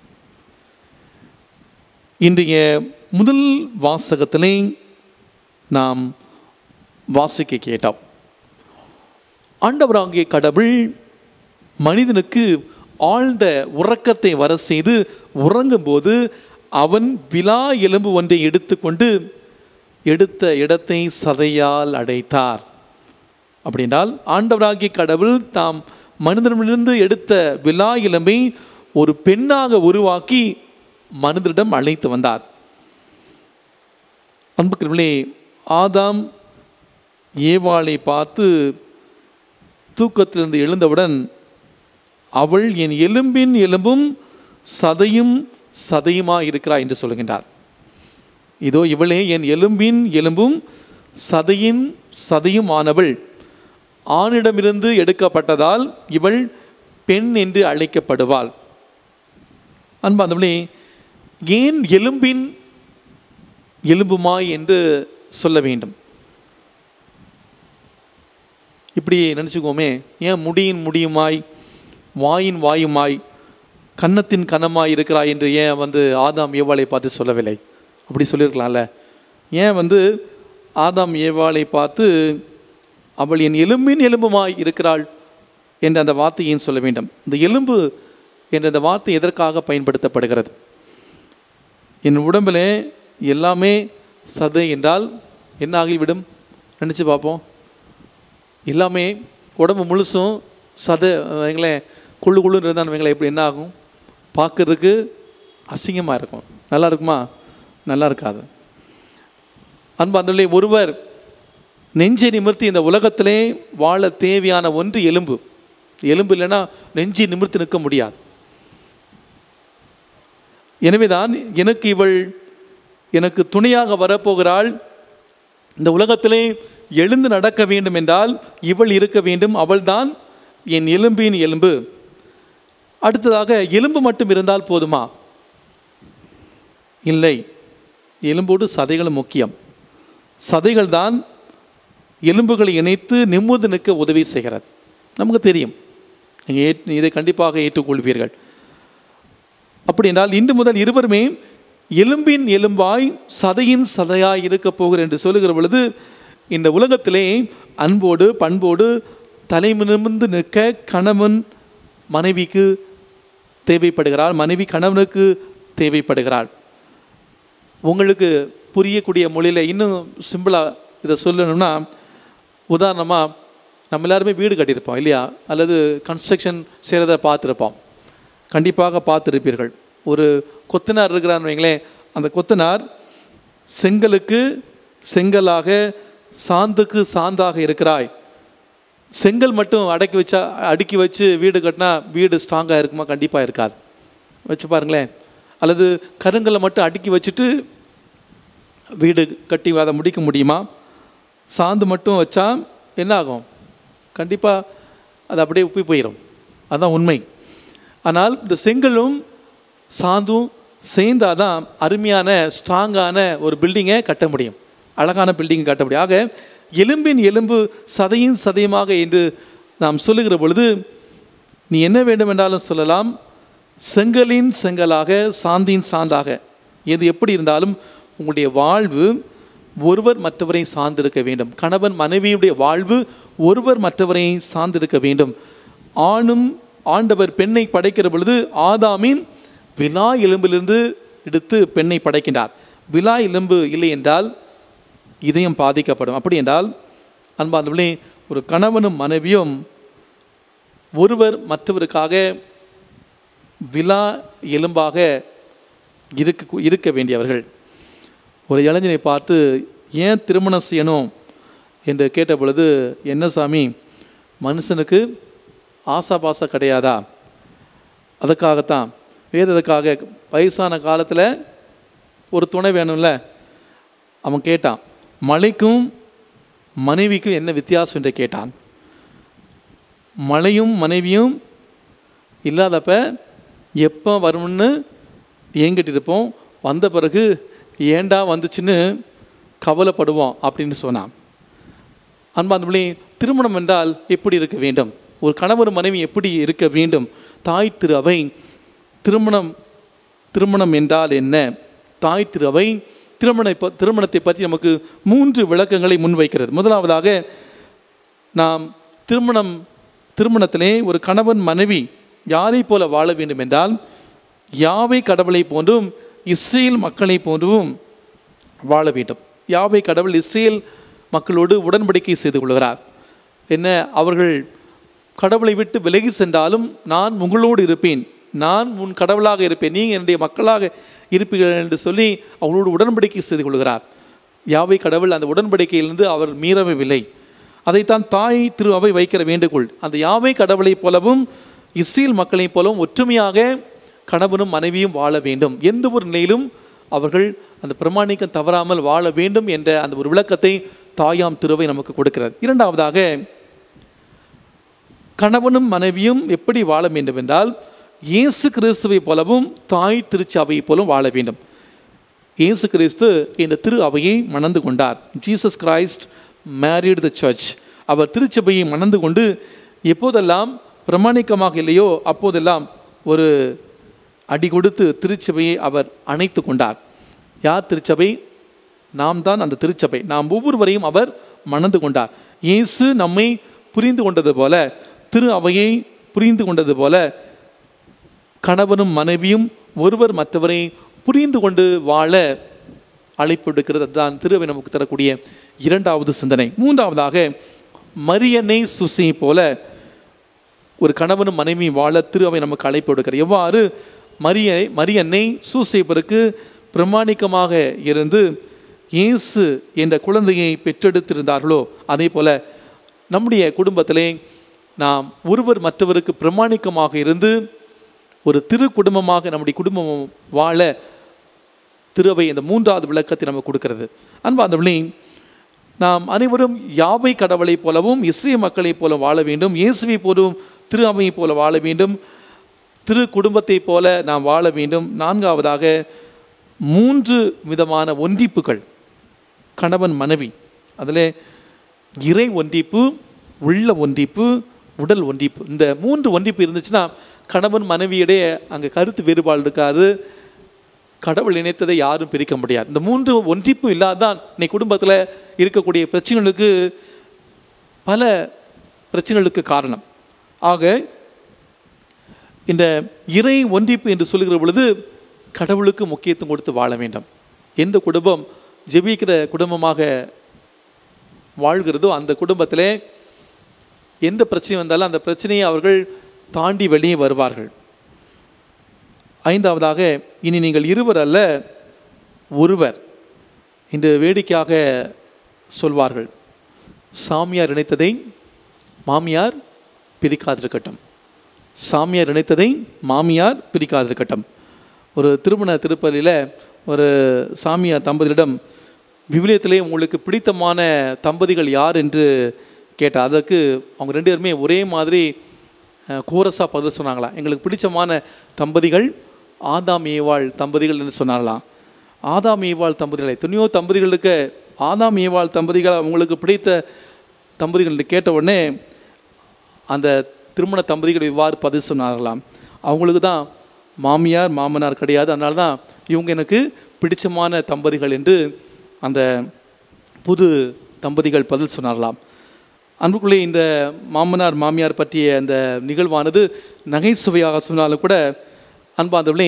இன்றைய முதல் வாசகத்திலே நாம் வாசிக்க கேட்டோம் ஆண்டவராகிய கடவுள் மனிதனுக்கு ஆழ்ந்த உறக்கத்தை வர செய்து உறங்கும்போது அவன் விலா எலும்பு ஒன்றை எடுத்துக்கொண்டு எடுத்த இடத்தை சதையால் அடைத்தார் அப்படின்றால் ஆண்டவராகிய கடவுள் தாம் மனிதனிடமிருந்து எடுத்த விலா எலும்பை ஒரு பெண்ணாக உருவாக்கி மனிதரிடம் அழைத்து வந்தார் அன்புக்குரியவர்களே ஆதாம் ஏவாளை பார்த்து தூக்கத்திலிருந்து எழுந்தவுடன் அவள் என் எலும்பின் எலும்பும் சதையும் சதையுமா இருக்கிறாய் என்று சொல்லுகின்றார் இதோ இவளே என் எலும்பின் எலும்பும் சதையின் சதையும் ஆனவள் ஆணிடமிருந்து எடுக்கப்பட்டதால் இவள் பெண் என்று அழைக்கப்படுவாள் அன்பாந்தவளே ஏன் எலும்பின் எலும்புமாய் என்று சொல்ல வேண்டும் இப்படி நினச்சிக்கோமே ஏன் முடியின் முடியுமாய் வாயின் வாயுமாய் கன்னத்தின் கனமாய் இருக்கிறாய் என்று ஏன் வந்து ஆதாம் ஏவாளை பார்த்து சொல்லவில்லை அப்படி சொல்லியிருக்கலாம்ல ஏன் வந்து ஆதாம் ஏவாளை பார்த்து அவள் என் எலும்பின் எலும்புமாய் இருக்கிறாள் என்ற அந்த வார்த்தையை ஏன் சொல்ல வேண்டும் இந்த எலும்பு என்ற அந்த வார்த்தை எதற்காக பயன்படுத்தப்படுகிறது என் உடம்பில் எல்லாமே சதை என்றால் என்ன ஆகிவிடும் நினச்சி பார்ப்போம் எல்லாமே உடம்பு முழுசும் சதை வைங்களேன் குள்ளு குள்ளுன்னு இருந்தான்னு வைங்களேன் எப்படி என்ன ஆகும் பார்க்கறதுக்கு அசிங்கமாக இருக்கும் நல்லா இருக்குமா நல்லா இருக்காது அன்பாந்தலே ஒருவர் நெஞ்சை நிமிர்த்தி இந்த உலகத்திலே வாழ தேவையான ஒன்று எலும்பு எலும்பு இல்லைன்னா நெஞ்சை நிமிர்த்தி நிற்க முடியாது எனவேதான் எனக்கு இவள் எனக்கு துணையாக வரப்போகிறாள் இந்த உலகத்திலே எழுந்து நடக்க வேண்டும் என்றால் இவள் இருக்க வேண்டும் அவள்தான் என் எலும்பின் எலும்பு அடுத்ததாக எலும்பு மட்டும் இருந்தால் போதுமா இல்லை எலும்போடு சதைகளும் முக்கியம் சதைகள் தான் எலும்புகளை இணைத்து நிம்மதி நிற்க உதவி செய்கிறது நமக்கு தெரியும் நீங்கள் ஏற் இதை கண்டிப்பாக ஏற்றுக்கொள்வீர்கள் அப்படி என்றால் இன்று முதல் இருவருமே எலும்பின் எலும்பாய் சதையின் சதையாய் இருக்க போகிற என்று சொல்லுகிற பொழுது இந்த உலகத்திலே அன்போடு பண்போடு தலைமிருந்து நிற்க கணவன் மனைவிக்கு தேவைப்படுகிறாள் மனைவி கணவனுக்கு தேவைப்படுகிறாள் உங்களுக்கு புரியக்கூடிய மொழியில் இன்னும் சிம்பிளாக இதை சொல்லணும்னா உதாரணமாக நம்ம எல்லாருமே வீடு கட்டியிருப்போம் இல்லையா அல்லது கன்ஸ்ட்ரக்ஷன் செய்கிறத பார்த்துருப்போம் கண்டிப்பாக பார்த்துருப்பீர்கள் ஒரு கொத்தனார் இருக்கிறான்னு வைங்களேன் அந்த கொத்தனார் செங்கலுக்கு செங்கலாக சாந்துக்கு சாந்தாக இருக்கிறாய் செங்கல் மட்டும் அடக்கி வச்சா அடுக்கி வச்சு வீடு கட்டினா வீடு ஸ்ட்ராங்காக இருக்குமா கண்டிப்பாக இருக்காது வச்சு பாருங்களேன் அல்லது கருங்கல்லை மட்டும் அடுக்கி வச்சுட்டு வீடு கட்டி அதை முடிக்க முடியுமா சாந்து மட்டும் வச்சா என்ன ஆகும் கண்டிப்பாக அது அப்படியே உப்பி போயிடும் அதுதான் உண்மை ஆனால் இந்த செங்கலும் சாந்தும் சேர்ந்தாதான் அருமையான ஸ்ட்ராங்கான ஒரு பில்டிங்கை கட்ட முடியும் அழகான பில்டிங் கட்ட முடியும் ஆக எலும்பின் எலும்பு சதையின் சதையுமாக என்று நாம் சொல்லுகிற பொழுது நீ என்ன வேண்டும் என்றாலும் சொல்லலாம் செங்கலின் செங்கலாக சாந்தின் சாந்தாக எது எப்படி இருந்தாலும் உங்களுடைய வாழ்வு ஒருவர் மற்றவரை சார்ந்திருக்க வேண்டும் கணவன் மனைவியுடைய வாழ்வு ஒருவர் மற்றவரை சார்ந்திருக்க வேண்டும் ஆணும் ஆண்டவர் பெண்ணை படைக்கிற பொழுது ஆதாமின் விலா எலும்பிலிருந்து எடுத்து பெண்ணை படைக்கின்றார் விலா எலும்பு இல்லை என்றால் இதயம் பாதிக்கப்படும் அப்படி என்றால் அன்பார்ந்தவர்களே ஒரு கணவனும் மனைவியும் ஒருவர் மற்றவருக்காக விலா எலும்பாக இருக்க இருக்க வேண்டியவர்கள் ஒரு இளைஞனை பார்த்து ஏன் திருமணம் செய்யணும் என்று கேட்ட பொழுது என்ன சாமி மனுஷனுக்கு ஆசாபாசா கிடையாதா அதுக்காகத்தான் வேறு எதுக்காக வயசான காலத்தில் ஒரு துணை வேணும்ல அவன் கேட்டான் மலைக்கும் மனைவிக்கும் என்ன வித்தியாசம் என்று கேட்டான் மலையும் மனைவியும் இல்லாதப்ப எப்போ வரும்னு ஏங்கிட்டு இருப்போம் வந்த பிறகு ஏண்டா வந்துச்சுன்னு கவலைப்படுவோம் அப்படின்னு சொன்னான் அன்பாந்தபடி திருமணம் என்றால் எப்படி இருக்க வேண்டும் ஒரு கணவர் மனைவி எப்படி இருக்க வேண்டும் தாய் திரு அவை திருமணம் திருமணம் என்றால் என்ன தாய் திரு அவை திருமண திருமணத்தை பற்றி நமக்கு மூன்று விளக்கங்களை முன்வைக்கிறது முதலாவதாக நாம் திருமணம் திருமணத்திலே ஒரு கணவன் மனைவி யாரை போல வாழ வேண்டும் என்றால் யாவை கடவுளை போன்றும் இஸ்ரேல் மக்களை போன்றும் வாழ வேண்டும் யாவை கடவுள் இஸ்ரேல் மக்களோடு உடன்படிக்கை செய்து கொள்கிறார் என்ன அவர்கள் கடவுளை விட்டு விலகி சென்றாலும் நான் உங்களோடு இருப்பேன் நான் உன் கடவுளாக இருப்பேன் நீங்கள் என்னுடைய மக்களாக இருப்பீர்கள் என்று சொல்லி அவர்களோடு உடன்படிக்கை செய்து கொள்கிறார் யாவை கடவுள் அந்த உடன்படிக்கையிலிருந்து அவர் மீறவில்லை அதைத்தான் தாய் திரு அவை வைக்கிற வேண்டுகோள் அந்த யாவை கடவுளைப் போலவும் இஸ்ரேல் மக்களைப் போலவும் ஒற்றுமையாக கணவனும் மனைவியும் வாழ வேண்டும் எந்த ஒரு நிலையிலும் அவர்கள் அந்த பிரமாணிக்கம் தவறாமல் வாழ வேண்டும் என்ற அந்த ஒரு விளக்கத்தை தாயாம் திருவை நமக்கு கொடுக்கிறது இரண்டாவதாக கணவனும் மனைவியும் எப்படி வாழ வேண்டும் என்றால் இயேசு கிறிஸ்துவை போலவும் தாய் திருச்சபையை போலவும் வாழ வேண்டும் இயேசு கிறிஸ்து இந்த திரு அவையை மணந்து கொண்டார் Jesus Christ married the church அவர் திருச்சபையை மணந்து கொண்டு எப்போதெல்லாம் பிரமாணிக்கமாக இல்லையோ அப்போதெல்லாம் ஒரு அடி கொடுத்து திருச்சபையை அவர் அணைத்து கொண்டார் யார் திருச்சபை நாம் தான் அந்த திருச்சபை நாம் ஒவ்வொருவரையும் அவர் மணந்து கொண்டார் இயேசு நம்மை புரிந்து கொண்டது போல திரு அவையை புரிந்து கொண்டது போல கணவனும் மனைவியும் ஒருவர் மற்றவரை புரிந்து கொண்டு வாழ அழைப்பு விடுக்கிறது அதுதான் திருவை நமக்கு தரக்கூடிய இரண்டாவது சிந்தனை மூன்றாவதாக மரியனை சுசி போல ஒரு கணவனும் மனைவியும் வாழ திரு அவை நமக்கு அழைப்பு விடுக்கிறது எவ்வாறு மரிய மரியன்னை சூசேப்பருக்கு பிரமாணிக்கமாக இருந்து இயேசு என்ற குழந்தையை பெற்றெடுத்திருந்தார்களோ அதே போல நம்முடைய குடும்பத்திலே நாம் ஒருவர் மற்றவருக்கு பிரமாணிக்கமாக இருந்து ஒரு திரு குடும்பமாக நம்முடைய குடும்பம் வாழ திருவை இந்த மூன்றாவது விளக்கத்தை நமக்கு கொடுக்கிறது அன்பாந்தவளி நாம் அனைவரும் யாவை கடவுளைப் போலவும் இஸ்ரேல் மக்களைப் போல வாழ வேண்டும் இயேசுவை போலும் திரு அவையைப் போல வாழ வேண்டும் திரு குடும்பத்தைப் போல நாம் வாழ வேண்டும் நான்காவதாக மூன்று விதமான ஒன்றிப்புகள் கணவன் மனைவி அதில் இறை ஒன்றிப்பு உள்ள ஒன்றிப்பு உடல் ஒன்றிப்பு இந்த மூன்று ஒன்றிப்பு இருந்துச்சுன்னா கணவன் மனைவியிடையே அங்கே கருத்து வேறுபாடு இருக்காது கடவுள் இணைத்ததை யாரும் பிரிக்க முடியாது இந்த மூன்று ஒன்றிப்பும் இல்லாதான் இன்னைக்கு குடும்பத்தில் இருக்கக்கூடிய பிரச்சனைகளுக்கு பல பிரச்சனைகளுக்கு காரணம் ஆக இந்த இறை ஒன்றிப்பு என்று சொல்லுகிற பொழுது கடவுளுக்கு முக்கியத்துவம் கொடுத்து வாழ வேண்டும் எந்த குடும்பம் ஜெபிக்கிற குடும்பமாக வாழ்கிறதோ அந்த குடும்பத்திலே எந்த பிரச்சனை வந்தாலும் அந்த பிரச்சனையை அவர்கள் தாண்டி வெளியே வருவார்கள் ஐந்தாவதாக இனி நீங்கள் இருவர் அல்ல ஒருவர் இன்று வேடிக்கையாக சொல்வார்கள் சாமியார் நினைத்ததை மாமியார் பிரிக்காதிருக்கட்டும் சாமியார் நினைத்ததை மாமியார் பிரிக்காதிருக்கட்டும் ஒரு திருமண திருப்பதியில் ஒரு சாமியார் தம்பதியிடம் விவிலியத்திலே உங்களுக்கு பிடித்தமான தம்பதிகள் யார் என்று கேட்டார் அதற்கு அவங்க ரெண்டு பேருமே ஒரே மாதிரி கோரஸாக பதில் சொன்னாங்களாம் எங்களுக்கு பிடிச்சமான தம்பதிகள் ஆதாம் ஏவாள் தம்பதிகள் என்று சொன்னாங்களாம் ஆதாம் ஏவாள் தம்பதிகளை எத்தனையோ தம்பதிகளுக்கு ஆதாம் ஏவாள் தம்பதிகள் அவங்களுக்கு பிடித்த தம்பதிகள் என்று கேட்ட உடனே அந்த திருமண தம்பதிகள் இவ்வாறு பதில் சொன்னார்களாம் அவங்களுக்கு தான் மாமியார் மாமனார் கிடையாது அதனால தான் இவங்க எனக்கு பிடிச்சமான தம்பதிகள் என்று அந்த புது தம்பதிகள் பதில் சொன்னார்களாம் அன்புக்குள்ளே இந்த மாமனார் மாமியார் பற்றிய அந்த நிகழ்வானது நகைச்சுவையாக சொன்னாலும் கூட அன்பாந்தவர்களே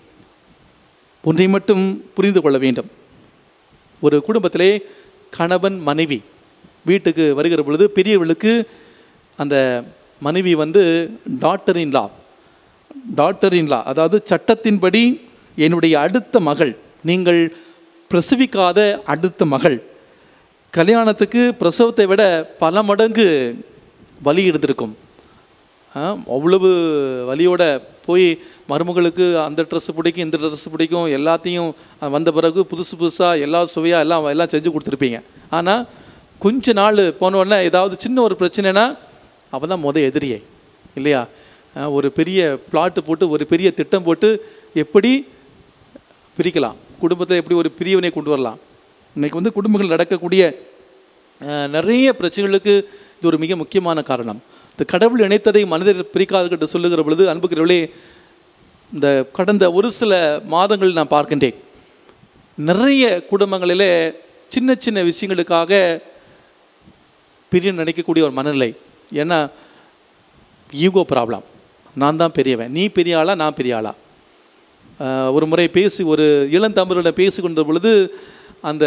ஒன்றை மட்டும் புரிந்து கொள்ள வேண்டும் ஒரு குடும்பத்திலே கணவன் மனைவி வீட்டுக்கு வருகிற பொழுது பெரியவர்களுக்கு அந்த மனைவி வந்து டாக்டர் இன் லா டாக்டர் இன் லா அதாவது சட்டத்தின்படி என்னுடைய அடுத்த மகள் நீங்கள் பிரசவிக்காத அடுத்த மகள் கல்யாணத்துக்கு பிரசவத்தை விட பல மடங்கு வலி எடுத்திருக்கும் ஆ, அவ்வளவு வலியோட போய் மருமகளுக்கு அந்த ட்ரெஸ் பிடிக்கும் இந்த ட்ரெஸ் பிடிக்கும் எல்லாத்தையும் அஹ், வந்த பிறகு புதுசு புதுசாக எல்லா சுவையாக எல்லாம் எல்லாம் செஞ்சு கொடுத்துருப்பீங்க ஆனால் கொஞ்ச நாள் போன உடனே ஏதாவது சின்ன ஒரு பிரச்சனைனா அவள் தான் முத எதிரியே இல்லையா ஆ, ஒரு பெரிய பிளாட்டு போட்டு ஒரு பெரிய திட்டம் போட்டு எப்படி பிரிக்கலாம் குடும்பத்தை எப்படி ஒரு பிரிவினை கொண்டு வரலாம் இன்னைக்கு வந்து குடும்பங்கள் நடக்கக்கூடிய அஹ், நிறைய பிரச்சனைகளுக்கு இது ஒரு மிக முக்கியமான காரணம் இந்த கடவுள் இணைத்ததை மனிதர் பிரிக்காதர்கள் என்று சொல்லுகிற பொழுது அன்புக்கிறவர்களே இந்த கடந்த ஒரு சில மாதங்கள் நான் பார்க்கின்றேன் நிறைய குடும்பங்களிலே சின்ன சின்ன விஷயங்களுக்காக பிரிய நினைக்கக்கூடிய ஒரு மனநிலை ஏன்னா ஈகோ ப்ராப்ளம் நான் தான் பெரியவன் நீ பெரிய ஆளா நான் பெரிய ஆளா ஆஹ் ஒரு முறை பேசி ஒரு இளந்தமிழரிடம் பேசி கொண்ட பொழுது அந்த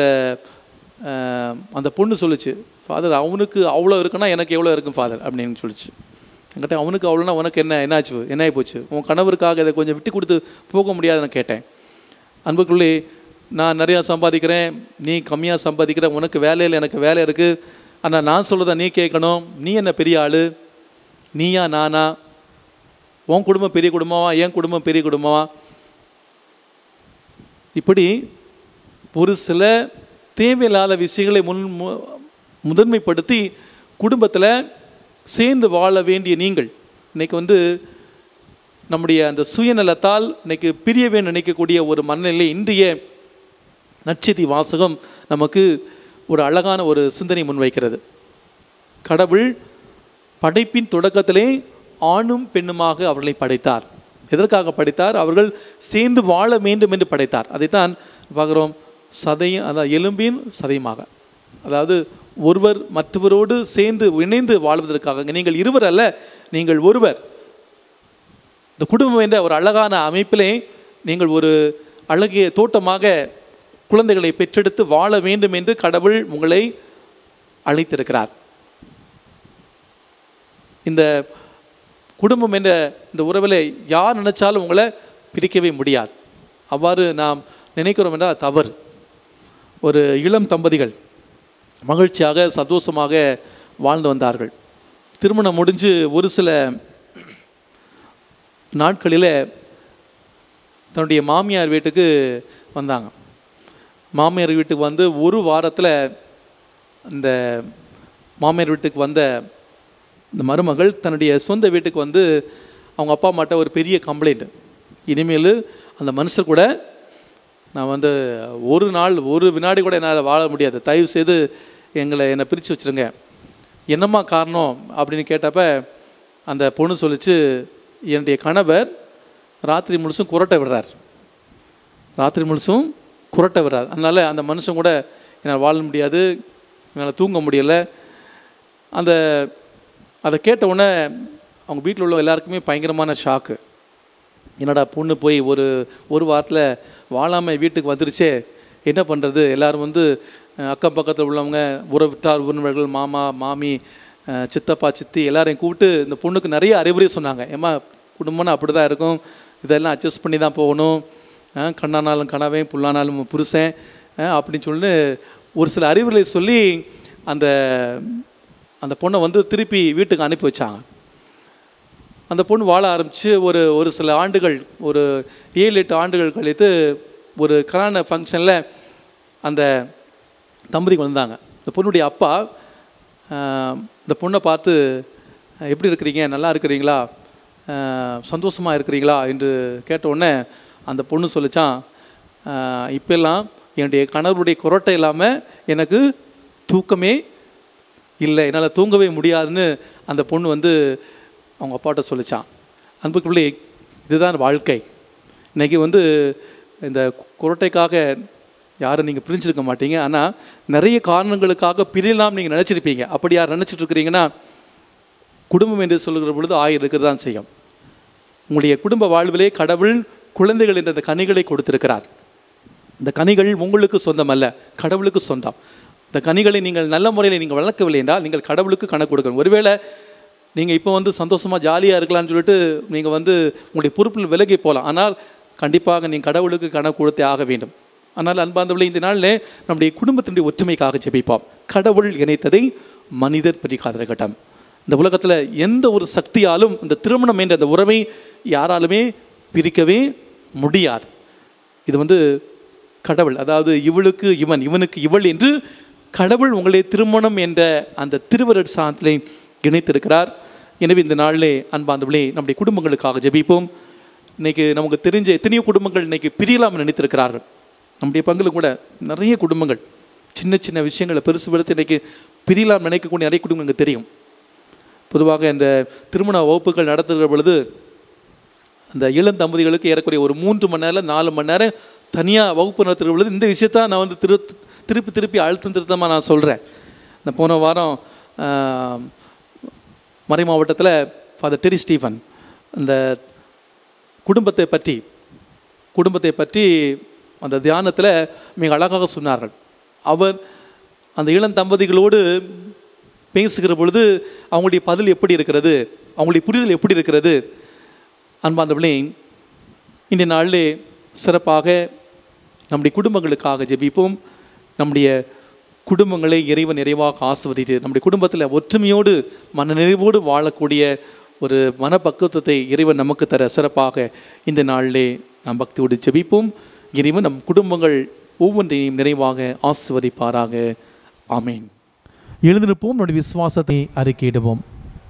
ஆஹ் அந்த பொண்ணு சொல்லுச்சு ஃபாதர் அவனுக்கு அவ்வளோ இருக்குன்னா எனக்கு எவ்வளோ இருக்கும் ஃபாதர் அப்படின்னு சொல்லிச்சு என்கிட்ட அவனுக்கு அவ்வளோனா உனக்கு என்ன என்னாச்சு என்ன ஆகி போச்சு உன் கணவருக்காக இதை கொஞ்சம் விட்டு கொடுத்து போக முடியாதுன்னு கேட்டேன் அன்புக்குள்ளே நான் நிறையா சம்பாதிக்கிறேன் நீ கம்மியாக சம்பாதிக்கிற உனக்கு வேலையில் எனக்கு வேலை இருக்குது ஆனால் நான் சொல்கிறத நீ கேட்கணும் நீ என்ன பெரிய ஆள் நீயா நானா உன் குடும்பம் பெரிய குடும்பமா என் குடும்பம் பெரிய குடும்பமா இப்படி ஒரு சில தேவையில்லாத விஷயங்களை முன் மு- முதன்மைப்படுத்தி குடும்பத்தில் சேர்ந்து வாழ வேண்டிய நீங்கள் இன்னைக்கு வந்து நம்முடைய அந்த சுயநலத்தால் இன்னைக்கு பிரியவே நினைக்கக்கூடிய ஒரு மனநிலை இன்றைய நற்செய்தி வாசகம் நமக்கு ஒரு அழகான ஒரு சிந்தனை முன்வைக்கிறது கடவுள் படைப்பின் தொடக்கத்திலே ஆணும் பெண்ணுமாக அவர்களை படைத்தார் எதற்காக படைத்தார் அவர்கள் சேர்ந்து வாழ வேண்டும் என்று படைத்தார் அதைத்தான் பார்க்குறோம் சதையும் அதாவது எலும்பின் சதையுமாக அதாவது ஒருவர் மற்றவரோடு சேர்ந்து இணைந்து வாழ்வதற்காக நீங்கள் இருவர் அல்ல நீங்கள் ஒருவர் இந்த குடும்பம் என்ற ஒரு அழகான அமைப்பிலே நீங்கள் ஒரு அழகிய தோட்டமாக குழந்தைகளை பெற்றெடுத்து வாழ வேண்டும் என்று கடவுள் உங்களை அழைத்திருக்கிறார் இந்த குடும்பம் என்ற இந்த உறவில் யார் நினைச்சாலும் உங்களை பிரிக்கவே முடியாது அவ்வாறு நாம் நினைக்கிறோம் என்றால் அது தவறு ஒரு இளம் தம்பதிகள் மகிழ்ச்சியாக சந்தோஷமாக வாழ்ந்து வந்தார்கள் திருமணம் முடிஞ்சு ஒரு சில நாட்களில் தன்னுடைய மாமியார் வீட்டுக்கு வந்தாங்க மாமியார் வீட்டுக்கு வந்து ஒரு வாரத்தில் இந்த மாமியார் வீட்டுக்கு வந்த இந்த மருமகள் தன்னுடைய சொந்த வீட்டுக்கு வந்து அவங்க அப்பா அம்மாட்ட ஒரு பெரிய கம்ப்ளைண்ட் இனிமேல் அந்த மனுஷர் கூட நான் வந்து ஒரு நாள் ஒரு வினாடி கூட என்னால் வாழ முடியாது தயவு செய்து எங்களை என்னை பிரித்து வச்சுருங்க என்னம்மா காரணம் அப்படின்னு கேட்டப்ப அந்த பொண்ணு சொல்லிச்சு என்னுடைய கணவர் ராத்திரி முழுசும் குரட்டை விடுறார் ராத்திரி முழுசும் குரட்டை விடுறார் அதனால் அந்த மனுஷன் கூட என்னால் வாழ முடியாது என்னால் தூங்க முடியலை அந்த அதை கேட்ட உடனே அவங்க வீட்டில் உள்ள எல்லாருக்குமே பயங்கரமான ஷாக்கு என்னடா பொண்ணு போய் ஒரு ஒரு வாரத்தில் வாழாமல் வீட்டுக்கு வந்துருச்சே என்ன பண்ணுறது எல்லாரும் வந்து அஹ், அக்கம் பக்கத்தில் உள்ளவங்க உறவிட்டார் உறவினர்கள் மாமா மாமி அஹ், சித்தப்பா சித்தி எல்லாரையும் கூப்பிட்டு இந்த பொண்ணுக்கு நிறைய அறிவுரை சொன்னாங்க ஏம்மா குடும்பம்னா அப்படி தான் இருக்கும் இதெல்லாம் அட்ஜஸ்ட் பண்ணி தான் போகணும் அஹ், கண்ணானாலும் கனவே புல்லானாலும் புருஷன் அஹ், அப்படின்னு சொல்லி ஒரு சில அறிவுரை சொல்லி அந்த அந்த பொண்ணை வந்து திருப்பி வீட்டுக்கு அனுப்பி வச்சாங்க அந்த பொண்ணு வாழ ஆரம்பித்து ஒரு ஒரு சில ஆண்டுகள் ஒரு ஏழு எட்டு ஆண்டுகள் கழித்து ஒரு கல்யாண ஃபங்க்ஷனில் அந்த தம்பதிக்கு வந்தாங்க இந்த பொண்ணுடைய அப்பா ஆஹ், இந்த பொண்ணை பார்த்து "அஹ், எப்படி இருக்கிறீங்க நல்லா இருக்கிறீங்களா சந்தோஷமாக இருக்கிறீங்களா என்று கேட்ட உடனே அந்த பொண்ணு சொல்லிச்சான் "ஆஹ், இப்பெல்லாம் என்னுடைய கணவருடைய குரட்டை இல்லாமல் எனக்கு தூக்கமே இல்லை என்னால் தூங்கவே முடியாதுன்னு அந்த பொண்ணு வந்து அவங்க அப்பாட்ட சொல்லிச்சான் அன்புக்குள்ளே இதுதான் வாழ்க்கை இன்றைக்கி வந்து இந்த குரட்டைக்காக யாரும் நீங்கள் பிரிஞ்சிருக்க மாட்டீங்க ஆனால் நிறைய காரணங்களுக்காக பிரியலாம் நீங்கள் நினச்சிருப்பீங்க அப்படி யார் நினச்சிட்டு இருக்கிறீங்கன்னா குடும்பம் என்று சொல்லுகிற பொழுது ஆயிரம் இருக்கிறது தான் செய்யும் உங்களுடைய குடும்ப வாழ்விலே கடவுள் குழந்தைகள் என்ற அந்த கனிகளை கொடுத்திருக்கிறார் இந்த கனிகள் உங்களுக்கு சொந்தம் அல்ல கடவுளுக்கு சொந்தம் இந்த கனிகளை நீங்கள் நல்ல முறையில் நீங்கள் வளர்க்கவில்லை என்றால் நீங்கள் கடவுளுக்கு கணக்கு கொடுக்கணும் ஒருவேளை நீங்கள் இப்போ வந்து சந்தோஷமாக ஜாலியாக இருக்கலாம்னு சொல்லிட்டு நீங்கள் வந்து உங்களுடைய பொறுப்பில் விலகி போகலாம் ஆனால் கண்டிப்பாக நீங்கள் கடவுளுக்கு கணக்கு கொடுத்தே ஆக வேண்டும் ஆனால் அன்பார்ந்தவர்களே இந்த நாளில் நம்முடைய குடும்பத்தினுடைய ஒற்றுமைக்காக ஜெபிப்போம் கடவுள் இணைத்ததை மனிதர் பிரிக்காதிருக்கட்டும் இந்த உலகத்தில் எந்த ஒரு சக்தியாலும் இந்த திருமணம் என்ற அந்த உறவை யாராலுமே பிரிக்கவே முடியாது இது வந்து கடவுள் அதாவது இவளுக்கு இவன் இவனுக்கு இவள் என்று கடவுள் உங்களை திருமணம் என்ற அந்த திருவருட் சாந்திலே இணைத்திருக்கிறார் எனவே இந்த நாளிலே அன்பாந்தவளே நம்முடைய குடும்பங்களுக்காக ஜெபிப்போம் இன்னைக்கு நமக்கு தெரிஞ்ச எத்தனையோ குடும்பங்கள் இன்னைக்கு பிரியலாமல் நினைத்திருக்கிறார்கள் நம்முடைய பங்குல கூட நிறைய குடும்பங்கள் சின்ன சின்ன விஷயங்களை பெருசுபடுத்தி இன்னைக்கு பிரியலாம் நினைக்கக்கூடிய நிறைய குடும்பங்கள் எனக்கு தெரியும் பொதுவாக இந்த திருமண வகுப்புகள் நடத்துகிற பொழுது அந்த இளம் தம்பதிகளுக்கு ஏறக்குறைய ஒரு மூன்று மணி நேரம் நாலு மணி நேரம் தனியாக வகுப்பு நடத்துகிற பொழுது இந்த விஷயத்த நான் வந்து திரு திருப்பி திருப்பி அழுத்தம் திருத்தமாக நான் சொல்கிறேன் இந்த போன வாரம் ஆஹ், மறை மாவட்டத்தில் ஃபாதர் டெரி ஸ்டீஃபன் அந்த குடும்பத்தை பற்றி குடும்பத்தை பற்றி அந்த தியானத்தில் மிக அழகாக சொன்னார்கள் அவர் அந்த இளம் தம்பதிகளோடு பேசுகிற பொழுது அவங்களுடைய பதில் எப்படி இருக்கிறது அவங்களுடைய புரிதல் எப்படி இருக்கிறது அன்பார்ந்தவர்களே இந்த நாளிலே சிறப்பாக நம்முடைய குடும்பங்களுக்காக ஜெபிப்போம் நம்முடைய குடும்பங்களை இறைவன் நிறைவாக ஆசிர்வதித்து நம்முடைய குடும்பத்தில் ஒற்றுமையோடு மனநிறைவோடு வாழக்கூடிய ஒரு மனப்பக்குவத்தை இறைவன் நமக்கு தர சிறப்பாக இந்த நாளிலே நாம் பக்தியோடு ஜெபிப்போம் இறைவன் நம் குடும்பங்கள் ஒவ்வொன்றையும் நிறைவாக ஆசிர்வதிப்பாராக ஆமேன் எழுந்திருப்போம் நம்முடைய விசுவாசத்தை அறிக்கையிடுவோம்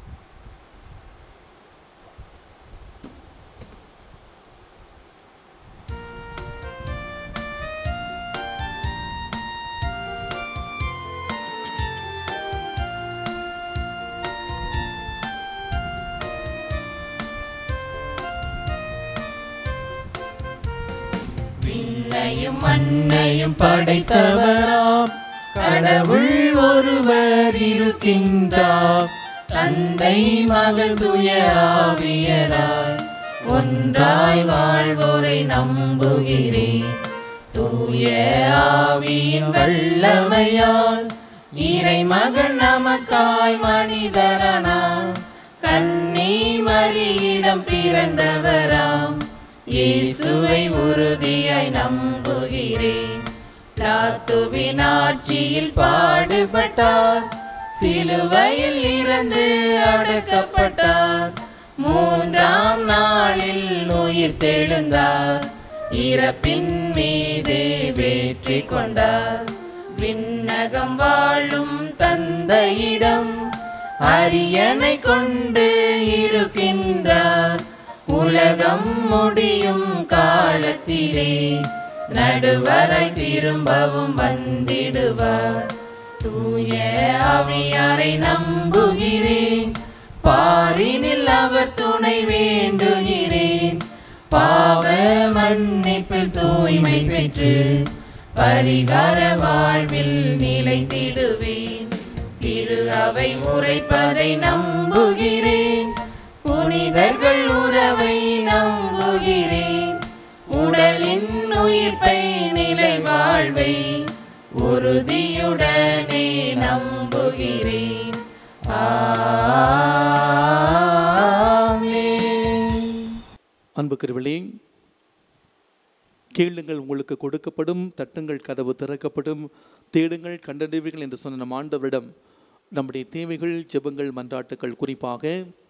விண்ணையும் மண்ணையும் படைத்தவராம் கடவுள் ஒருவர் இருக்கின்றார் தந்தை மகன் துய ஆவியராய் ஒன்றாய் வாழ்வோரை நம்புகிறேன் தூய ஆவியின் வல்லமையால் இறை மகன் நமக்காய் மனிதரனாம் கண்ணி மரியிடம் பிறந்தவராம் இயேசுவை உறுதியாய் நம்புகிறேன் பிளாத்துவின் ஆட்சியில் பாடுபட்டார் சிலுவையில் இறந்து அடக்கப்பட்டார் மூன்றாம் நாளில் உயிர் தெழுந்தார் இறப்பின் மீது வெற்றி கொண்டார் விண்ணகம் வாழும் தந்தையிடம் அரியணை கொண்டு இருக்கின்றார் உலகம் முடியும் காலத்திலே நடுவரை திரும்பவும் வந்திடுவார் தூய ஆவியாரை நம்புகிறேன் பாரினில் அவர் துணை வேண்டுகிறேன் பாவ மன்னிப்பில் தூய்மை பெற்று பரிகார வாழ்வில் நிலைத்திடுவேன் திரு அவை உரைப்பதை நம்புகிறேன் புனிதர்கள் உறவை நம்புகிறேன் உடலின் உயிர்ப்பை நிலை வாழ்வை உறுதியுடனே நம்புகிறேன் ஆமென். அன்பு கருவிலே கேளுங்கள் உங்களுக்கு கொடுக்கப்படும் தட்டுங்கள் கதவு திறக்கப்படும் தேடுங்கள் கண்டறிவீர்கள் என்று சொன்ன நம் ஆண்டவரிடம் நம்முடைய தேவைகள் ஜெபங்கள் மன்றாட்டுகள் குறிப்பாக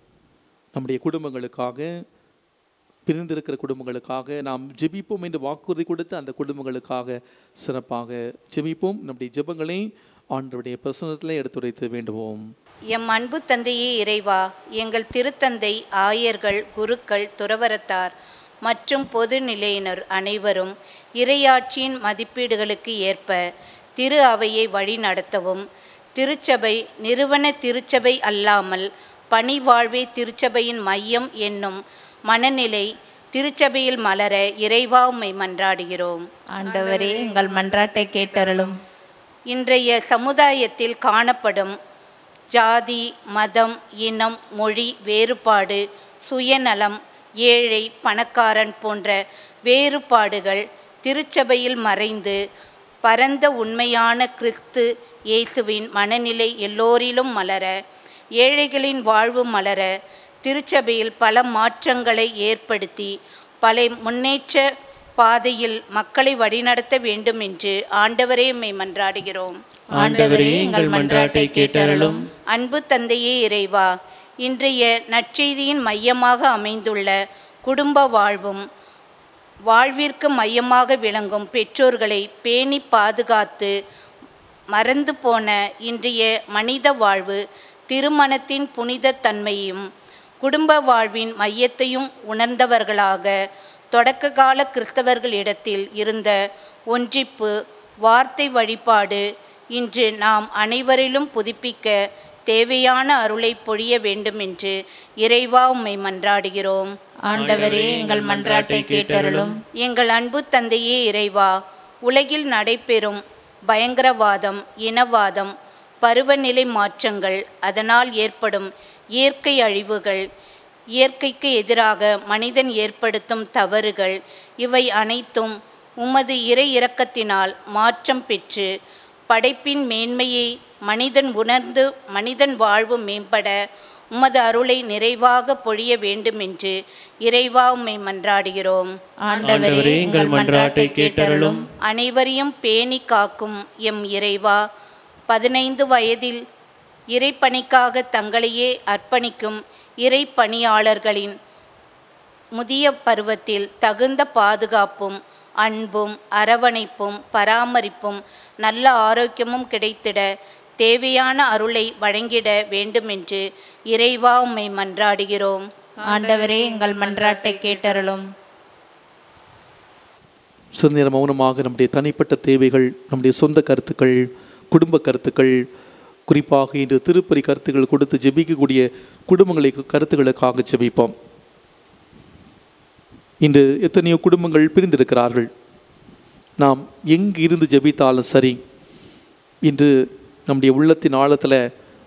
நம்முடைய குடும்பங்களுக்காக பிரிந்திருக்கிற குடும்பங்களுக்காக நாம் ஜெபிப்போம் என்று வாக்குறுதி கொடுத்து அந்த குடும்பங்களுக்காக சிறப்பாக ஜெபிப்போம் நம்முடைய ஜெபங்களை ஆண்டவருடைய பிரசனத்தில் எடுத்துரைத்து வேண்டுவோம் எம் அன்பு தந்தையே இறைவா எங்கள் திருத்தந்தை ஆயர்கள் குருக்கள் துறவரத்தார் மற்றும் பொது நிலையினர் அனைவரும் இறையாட்சியின் மதிப்பீடுகளுக்கு ஏற்ப திரு அவையை வழிநடத்தவும் திருச்சபை நிறுவன திருச்சபை அல்லாமல் பணிவாழ்வே திருச்சபையின் மையம் என்னும் மனநிலை திருச்சபையில் மலர இறைவா உம்மை மன்றாடுகிறோம் ஆண்டவரே எங்கள் மன்றாட்டை கேட்டருளும் இன்றைய சமுதாயத்தில் காணப்படும் ஜாதி மதம் இனம் மொழி வேறுபாடு சுயநலம் ஏழை பணக்காரன் போன்ற வேறுபாடுகள் திருச்சபையில் மறைந்து பரந்த உண்மையான கிறிஸ்து இயேசுவின் மனநிலை எல்லோரிலும் மலர ஏழைகளின் வாழ்வு மலர திருச்சபையில் பல மாற்றங்களை ஏற்படுத்தி பல முன்னேற்ற பாதையில் மக்களை வழிநடத்த வேண்டும் என்று ஆண்டவரே உம்மை மன்றாடுகிறோம் ஆண்டவரே எங்கள் மன்றாட்டை கேட்டருளும் அன்பு தந்தையே இறைவா இன்றைய நற்செய்தியின் மையமாக அமைந்துள்ள குடும்ப வாழ்வும் வாழ்விற்கு மையமாக விளங்கும் பெற்றோர்களை பேணி பாதுகாத்து மறந்து போன இன்றைய மனித வாழ்வு திருமணத்தின் புனிதத் தன்மையும் குடும்ப வாழ்வின் மையத்தையும் உணர்ந்தவர்களாக தொடக்க கால கிறிஸ்தவர்களிடத்தில் இருந்த ஒன்றிப்பு வார்த்தை வழிபாடு இன்று நாம் அனைவரிலும் புதுப்பிக்க தேவையான அருளை பொழிய வேண்டும் என்று இறைவா உம்மை மன்றாடுகிறோம் ஆண்டவரே எங்கள் மன்றாட்டை கேட்டருளும் எங்கள் அன்பு தந்தையே இறைவா உலகில் நடைபெறும் பயங்கரவாதம் இனவாதம் பருவநிலை மாற்றங்கள் அதனால் ஏற்படும் இயற்கை அழிவுகள் இயற்கைக்கு எதிராக மனிதன் ஏற்படுத்தும் தவறுகள் இவை அனைத்தும் உமது இறை இரக்கத்தினால் மாற்றம் பெற்று படைப்பின் மேன்மையை மனிதன் உணர்ந்து மனிதன் வாழ்வு மேம்பட உமது அருளை நிறைவாக பொழிய வேண்டும் என்று இறைவா உம்மை மன்றாடுகிறோம் ஆண்டவரே எங்கள் மன்றாட்டை கேட்டருளும் அனைவரையும் பேணி காக்கும் எம் இறைவா பதினைந்து வயதில் இறைப்பணிக்காக தங்களையே அர்ப்பணிக்கும் இறைப்பணியாளர்களின் முதிய பருவத்தில் தகுந்த பாதுகாப்பும் அன்பும் அரவணைப்பும் பராமரிப்பும் நல்ல ஆரோக்கியமும் கிடைத்திட தேவையான அருளை வழங்கிட வேண்டுமென்று இறைவா உம்மை மன்றாடுகிறோம் ஆண்டவரே எங்கள் மன்றாட்டை கேட்டருளும் சிறிது நேரம் மௌனமாக நம்முடைய தனிப்பட்ட தேவைகள் நம்முடைய சொந்த கருத்துக்கள் குடும்ப கருத்துக்கள் குறிப்பாக இன்று திருப்பலி கருத்துக்கள் கொடுத்து ஜெபிக்கக்கூடிய குடும்பங்களை கருத்துக்களுக்காக ஜெபிப்போம் இன்று எத்தனையோ குடும்பங்கள் பிரிந்திருக்கிறார்கள் நாம் எங்கு இருந்து ஜெபித்தாலும் சரி இன்று நம்முடைய உள்ளத்தின் ஆழத்தில்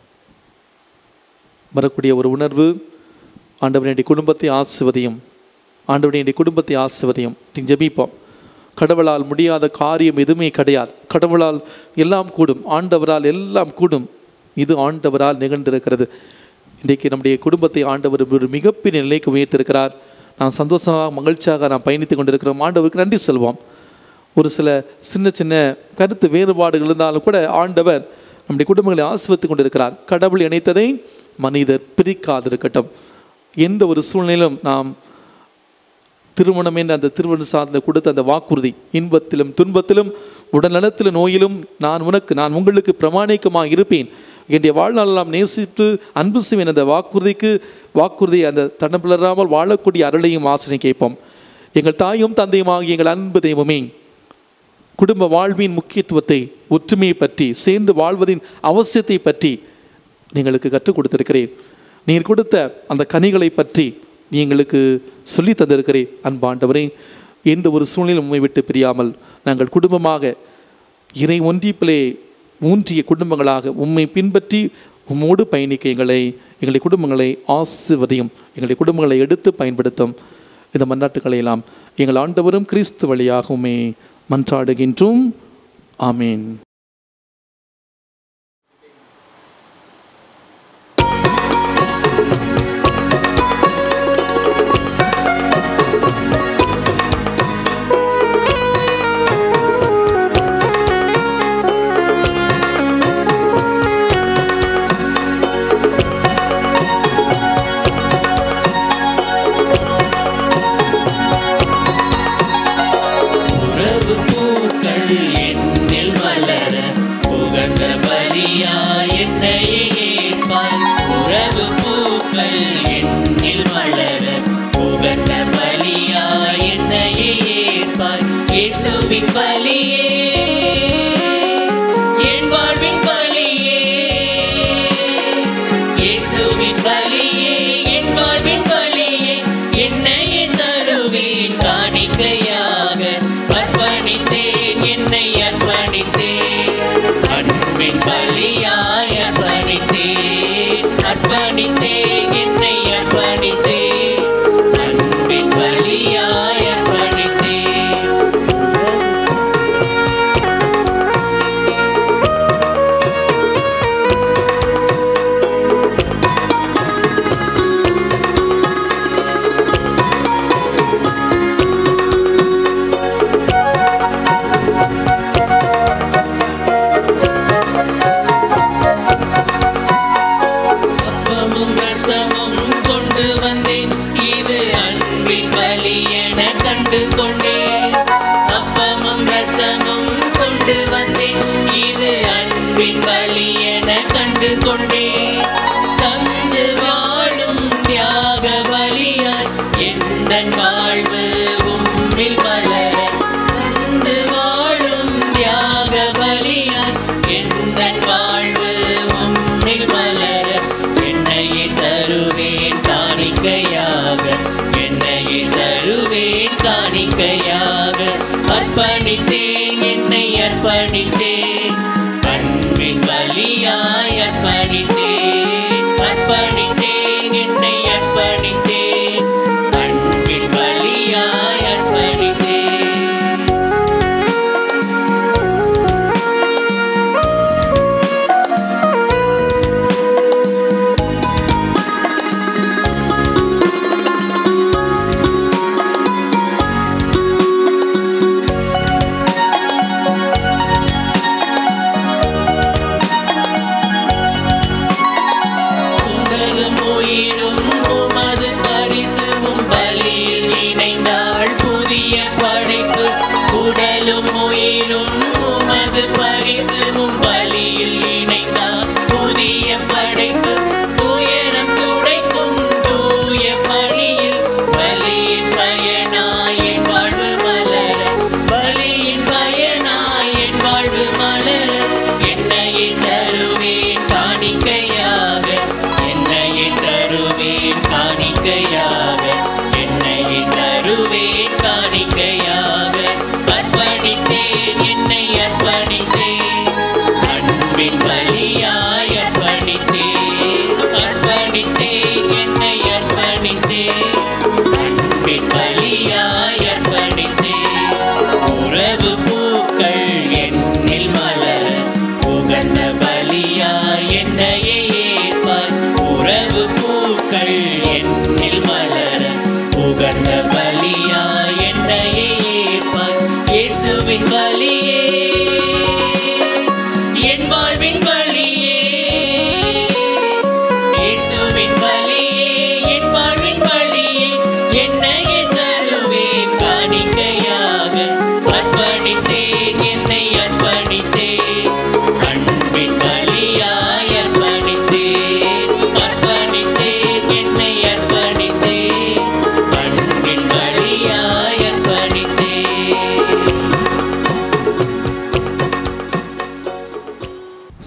வரக்கூடிய ஒரு உணர்வு ஆண்டவனுடைய குடும்பத்தை ஆசிர்வதியும் ஆண்டவனுடைய குடும்பத்தை ஆசிர்வதியும் நீ ஜெபிப்போம் கடவுளால் முடியாத காரியம் எதுவுமே கிடையாது கடவுளால் எல்லாம் கூடும் ஆண்டவரால் எல்லாம் கூடும் இது ஆண்டவரால் நிகழ்ந்திருக்கிறது இன்றைக்கு நம்முடைய குடும்பத்தை ஆண்டவர் ஒரு மிகப்பெரிய நிலைக்கு உயர்த்திருக்கிறார் நான் சந்தோஷமாக மகிழ்ச்சியாக நான் பயணித்து கொண்டிருக்கிறோம் ஆண்டவருக்கு நன்றி செல்வோம் ஒரு சில சின்ன சின்ன கருத்து வேறுபாடுகள் இருந்தாலும் கூட ஆண்டவர் நம்முடைய குடும்பங்களை ஆசிர்வத்து கொண்டிருக்கிறார் கடவுள் இணைத்ததை மனிதர் பிரிக்காதிருக்கட்டும் எந்த ஒரு சூழ்நிலையிலும் நாம் திருமணம் என்ற அந்த திருமணம் சார்ந்த கொடுத்த அந்த வாக்குறுதி இன்பத்திலும் துன்பத்திலும் உடல்நலத்திலும் நோயிலும் நான் உனக்கு நான் உங்களுக்கு பிரமாணிக்கமாக இருப்பேன் என்னுடைய வாழ்நாளெல்லாம் நேசித்து அன்பு செய்வேன் அந்த வாக்குறுதிக்கு வாக்குறுதி அந்த தடம்பிளராமல் வாழக்கூடிய அருளையும் ஆசிரியை கேட்போம் எங்கள் தாயும் தந்தையுமாகிய எங்கள் அன்பு தெய்வமே குடும்ப வாழ்வின் முக்கியத்துவத்தை ஒற்றுமையை பற்றி சேர்ந்து வாழ்வதின் அவசியத்தை பற்றி நீங்களுக்கு கற்றுக் கொடுத்திருக்கிறேன் நீர் கொடுத்த அந்த கனிகளை பற்றி நீ எங்களுக்கு சொல்லி தந்திருக்கிறேன் அன்பாண்டவரே எந்த ஒரு சூழ்நிலையும் உண்மை விட்டு பிரியாமல் நாங்கள் குடும்பமாக இறை ஒன்றிப்பிலே ஊன்றிய குடும்பங்களாக உம்மை பின்பற்றி உம்மோடு பயணிக்க எங்களை எங்களுடைய குடும்பங்களை ஆசிர்வதியும் எங்களுடைய குடும்பங்களை எடுத்து பயன்படுத்தும் இந்த மன்னாட்டுக்களை எல்லாம் எங்கள் ஆண்டவரும் கிறிஸ்து வழியாகவுமே மன்றாடுகின்றோம் ஆமேன் உறவு பூக்கள் என்னில் மலர உகந்த பலியா என்னையே ஏற்பாய் உறவு பூக்கள் என்னில் மலர உகந்த பலியா என்னையே ஏற்பாய் இயேசுவின் பலியே என் வாழ்வின் பலியே இயேசுவின் பலியே என் வாழ்வின் பலியே என்னையே தருவேன் காணிக்கையாக அர்ப்பணித்தேன் என்னை அர்ப்பணித்தேன் அன்பின் பலியாய் அர்ப்பணித்தேன் அர்ப்பணித்தேன் என்னை அர்ப்பணித்தேன் அன்பின் பலியாய் அர்ப்பணித்தேன் அப்பமும் ரசமும் கொண்டு வந்தேன் இது அன்பின் வழி என கண்டு கொண்டேன் அப்பமும் ரசமும் கொண்டு வந்தேன் இது அன்பின் வழி என கண்டு கொண்டேன் தந்து வாழும் தியாக பலியாய் எந்த வாழ்வு உம்மில் மலர தந்து வாழும் தியாக பலியாய் எந்த வாழ்வு உம்மில் மலர என்னையே தருவேன் காணிக்கையாக என்னையே தருவேன் காணிக்கையாக அர்ப்பணித்தேன் என்னை அர்ப்பணித்தேன் அன்பின் பலியாய் அர்ப்பணித்தேன் அர்ப்பணித்தேன் என்னை அர்ப்பணித்தேன் அன்பின் பலி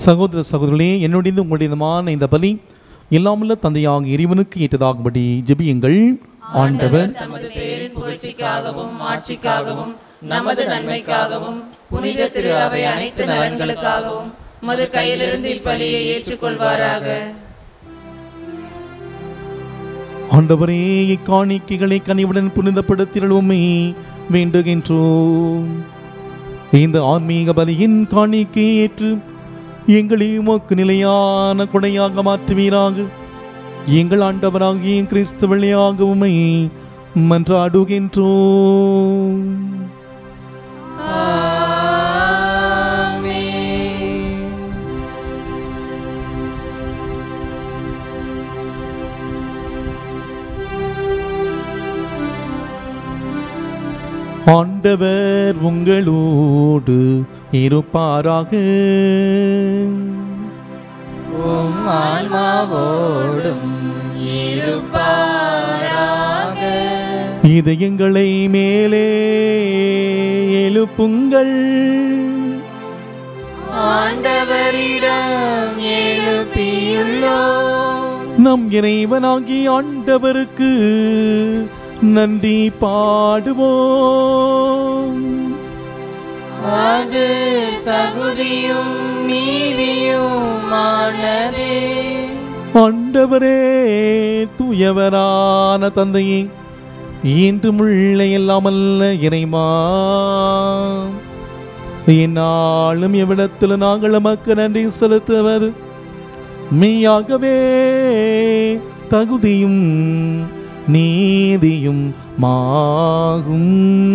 சகோதர சகோதரர்களே என்னுடைய உங்களுடையதுமான இந்த பலி எல்லாமுள்ள தந்தையாக இறைவனுக்கு ஏற்றதாகும்படி ஜெபியுங்கள் ஆண்டவர் தமது பேரின் புகழ்ச்சிக்காகவும் ஆட்சிக்காகவும் நமது நன்மைக்காகவும் புனித திரு அவை அனைத்து நலன்களுக்காகவும் மது கையிலிருந்து இப்பலியை ஏற்றுக்கொள்வாராக ஆண்டவரே இக்காணிக்கைகளை கனிவுடன் புனிதப்படுத்திடுவோமே வேண்டுகின்றோம் இந்த ஆன்மீக பலியின் காணிக்கை ஏற்று எங்களை உமக்கு நிலையான கொடையாக மாற்றுவீராக எங்கள் ஆண்டவராகிய கிறிஸ்து வழியாக உமை மன்றாடுகின்றோம் ஆண்டவர் உங்களோடு இருப்பாராக உம் ஆன்மாவோடும் இருப்பாராக இதயங்களை மேலே எழுப்புங்கள் ஆண்டவரிடம் எழுப்பியுள்ளோம் நம் இறைவனாகிய ஆண்டவருக்கு நன்றி பாடுவோம் அது தகுதியும் நீதியுமானதே ஆண்டவரே தூயவரான தந்தையே இன்றும் உள்ள எல்லாமல்ல இறைமா என்னாலும் எவ்விடத்தில் நாங்கள் நமக்கு நன்றி செலுத்துவது மெய்யாகவே தகுதியும் நீதியும் மாகும்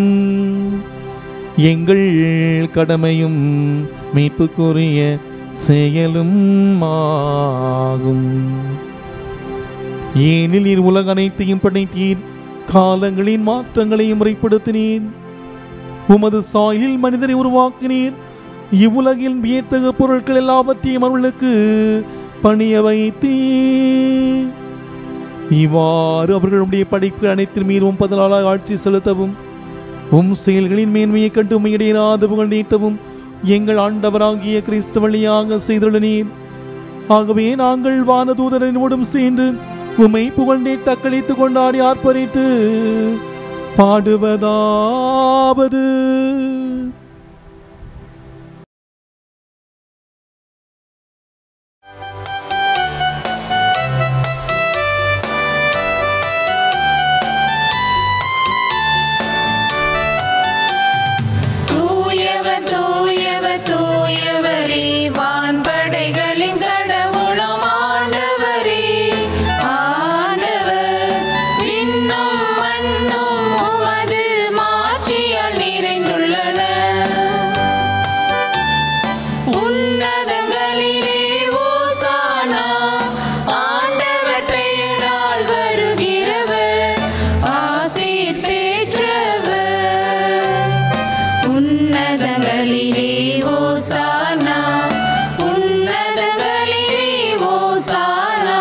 எங்கள் கடமையும் மீட்புக்குரிய செயலும் ஆகும் ஏனில் நீர் உலக அனைத்தையும் படைத்தீர் காலங்களின் மாற்றங்களையும் முறைப்படுத்தினீர் உமது சாயலில் மனிதரை உருவாக்கினீர் இவ்வுலகில் வியத்தகு பொருட்கள் எல்லாவற்றையும் அவர்களுக்கு பணிய வைத்தீர் இவ்வாறு அவர்களுடைய படைப்பு அனைத்தின் மீதும் பதினாலாக ஆட்சி செலுத்தவும் உம் செயல்களின் மேன்மையை கண்டு உமையிடையராது புகழ் நீட்டவும் எங்கள் ஆண்டவராகிய கிறிஸ்து வழியாக செய்துள்ளனீர் ஆகவே நாங்கள் வானதூதரனோடும் சேர்ந்து உமை புகழ்ந்தே தக்களித்து கொண்டாடி ஆர்ப்பரித்து பாடுவதாவது தூயவர் தூயவர் தூயவரே வான்படைகளின் கடவுளும் ஆண்டவரே ஆண்டவர் விண்ணும் மண்ணும் உமது மாட்சியால் நிறைந்துள்ளன உன்னதங்களிலே ஓசானா ஆண்டவர் பெயரால் வருகிறவர் ஆசீர் பெற்றவர் உன்னதங்களிலே ஓசானா உன்னதங்களிலே ஓசானா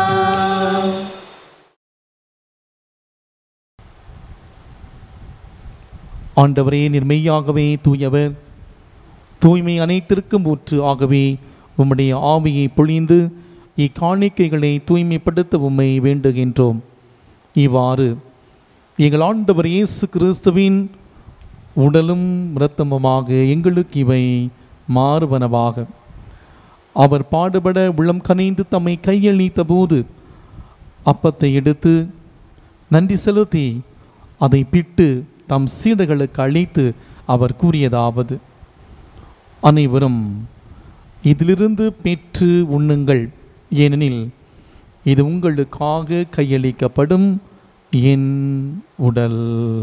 ஆண்டவரே நிர்மெய்யாகவே தூயவர் தூய்மை அனைத்திற்கும் ஊற்று ஆகவே உம்முடைய ஆவியை பொழிந்து இக்காணிக்கைகளை தூய்மைப்படுத்த உம்மை வேண்டுகின்றோம் இவ்வாறு எங்கள் ஆண்டவர் இயேசு கிறிஸ்துவின் உடலும் இரத்தமுமாக எங்களுக்கு இவை மாறுவனவாக அவர் பாடுபட உள்ளம் கனிந்து தம்மை கையளித்த போது அப்பத்தை எடுத்து நன்றி செலுத்தி அதை பிட்டு தம் சீடர்களுக்கு அளித்து அவர் கூறியதாவது அனைவரும் இதிலிருந்து பெற்று உண்ணுங்கள் ஏனெனில் இது உங்களுக்காக கையளிக்கப்படும் என் உடல்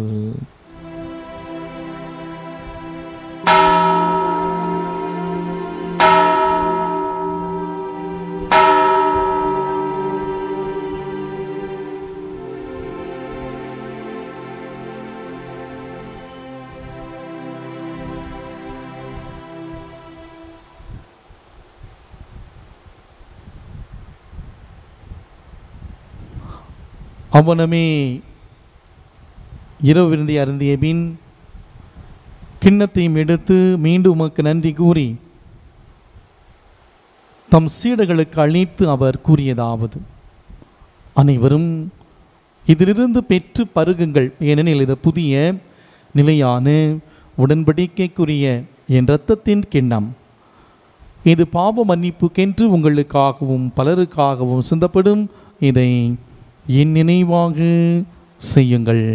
அவனமே இரவு விருந்தை அருந்திய பின் கிண்ணத்தையும் எடுத்து மீண்டும் உமக்கு நன்றி கூறி தம் சீடர்களுக்கு அளித்து அவர் கூறியதாவது அனைவரும் இதிலிருந்து பெற்று பருகுங்கள் ஏனெனில் இது புதிய நிலையான உடன்படிக்கைக்குரிய என் இரத்தத்தின் கிண்ணம் இது பாவ மன்னிப்புக்கென்று உங்களுக்காகவும் பலருக்காகவும் சிந்தப்படும் இதை என் நினைவாக செய்யுங்கள்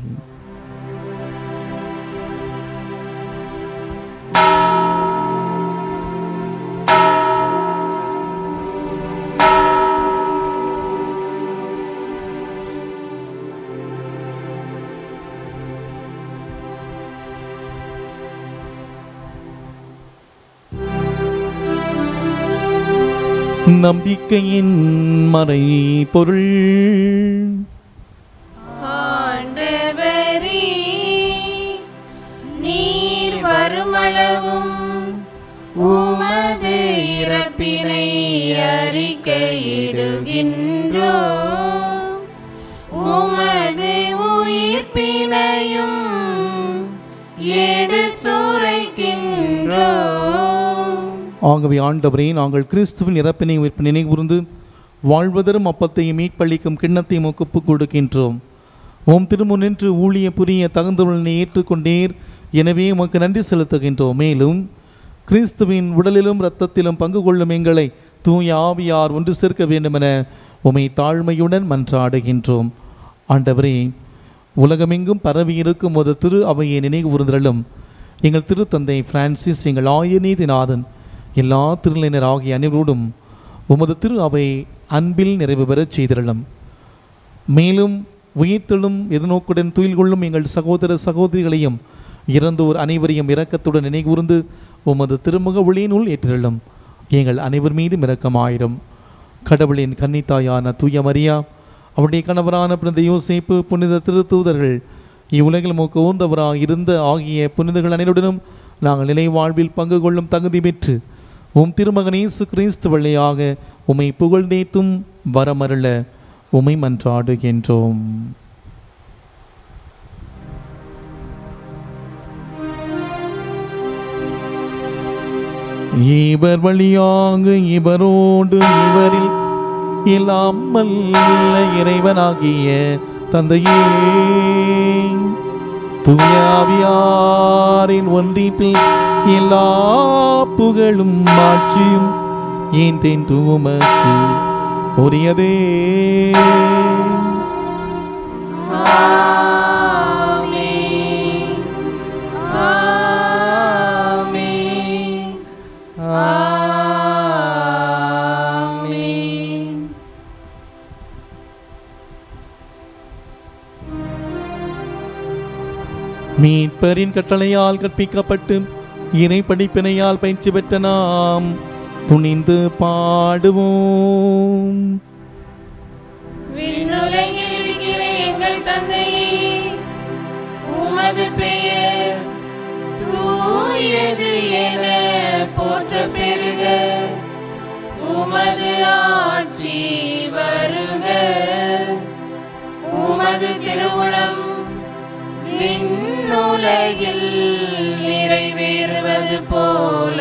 நம்பிக்கையின் மறை பொருள் ஆண்டவரே நீர் வருமளவும் உமது இறப்பினை அறிக்கையிடுகின்றோ உமது உயிர்ப்பினையும் எடுத்துரைக்கின்றோ ஆகவே ஆண்டவரே நாங்கள் கிறிஸ்துவின் இறப்பினை உயிர்ப்பு நினைவுகூர்ந்து வாழ்வதரும் அப்பத்தையும் மீட்பளிக்கும் கிண்ணத்தையும் ஒப்புக் கொடுக்கின்றோம் ஓம் திருமுன் நின்று ஊழிய புரிய தகுந்தவர்களை ஏற்றுக்கொண்டீர் எனவே உமக்கு நன்றி செலுத்துகின்றோம் மேலும் கிறிஸ்துவின் உடலிலும் இரத்தத்திலும் பங்கு கொள்ளும் எங்களை தூய ஆவியார் ஒன்று சேர்க்க வேண்டுமென உமை தாழ்மையுடன் மன்றாடுகின்றோம் ஆண்டவரே உலகமெங்கும் பரவி இருக்கும் ஒரு திரு அவையை நினைவு கூர்ந்தலும் எங்கள் திருத்தந்தை பிரான்சிஸ் எங்கள் ஆயநீதிநாதன் எல்லா திருநிலையினர் ஆகிய அனைவரோடும் உமது திரு அவை அன்பில் நிறைவு பெறச் செய்திரலும் மேலும் உயிர்த்தெழும் எதிர்நோக்குடன் துயில் கொள்ளும் எங்கள் சகோதர சகோதரிகளையும் இறந்தோர் அனைவரையும் இரக்கத்துடன் நினைகூர்ந்து உமது திருமுக ஒளியினுள் ஏற்றிரலும் எங்கள் அனைவர் மீதும் இரக்கமாயிரும் கடவுளின் கன்னித்தாயான தூய மரியா அவருடைய கணவரான புனித யோசேப்பு புனித திருத்தூதர்கள் இவ்வுலகில் மூக்க ஊர்ந்தவராக இருந்த ஆகிய புனிதர்கள் அனைவருடனும் நாங்கள் நிலை வாழ்வில் பங்கு கொள்ளும் தகுதி பெற்று உம் திருமகன் இயேசு கிறிஸ்து வழியாக உம்மை புகழ்ந்தேத்தும் வரமருள உம்மை மன்றாடுகின்றோம் இவர் வழியாக இவரோடு இவரில் இல்லாமல் இறைவனாகிய தந்தையே தூயாவியாரின் ஒன்றிப்பில் எல்லா புகழும் ஆட்சியும் என்றென்று உமக்கு உரியதே ஆமென் ஆமென் ஆமென் மீட்பரின் கட்டளையால் கற்பிக்கப்பட்டு இறை படிப்பினையால் பயிற்சி பெற்ற நாம் துணிந்து பாடுவோம் விண்ணுலகில் இருக்கிற எங்கள் தந்தையே உமது பெயர் தூயது என போற்ற பெருக உமது ஆட்சி வருக உமது திருவுளம் விண்ணுலகில் நிறைவேறுவது போல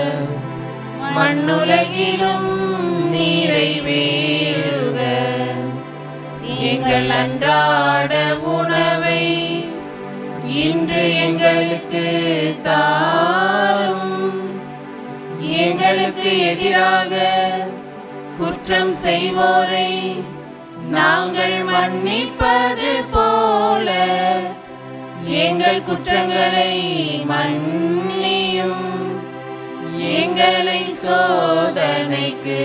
மண்ணுலகிலும் நிறைவேறுக எங்கள் அன்றாட உணவை இன்று எங்களுக்கு தாரும் எங்களுக்கு எதிராக குற்றம் செய்வோரை நாங்கள் மன்னிப்பது போல எங்கள் குற்றங்களை மன்னியும் எங்களை சோதனைக்கு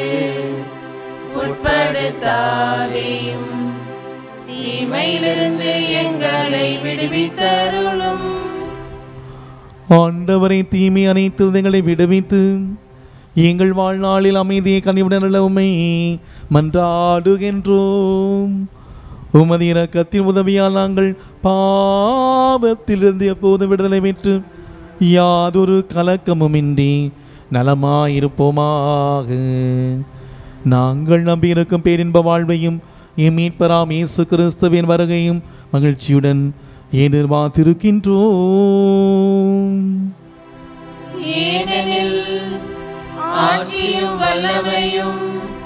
உட்படுத்தாதேயும் தீமையிலிருந்து எங்களை விடுவித்தருளும் ஆண்டவரை தீமை அனைத்து எங்களை விடுவித்து எங்கள் வாழ்நாளில் அமைதியை கனிவுடன் உமை மன்றாடுகின்றோம் உமது இரக்கத்தின் உதவியால் நாங்கள் பாவத்திலிருந்து எப்போதும் விடுதலை பெற்று யாதொரு கலக்கமுமின்றி நலமாயிருப்போமாக நாங்கள் நம்பியிருக்கும் பேரின்ப வாழ்வையும் எம் மீட்பராம் இயேசு கிறிஸ்துவின் வருகையும் மகிழ்ச்சியுடன் எதிர்பார்த்திருக்கின்றோம் ஏனெனில் ஆட்சியும் வல்லமையும்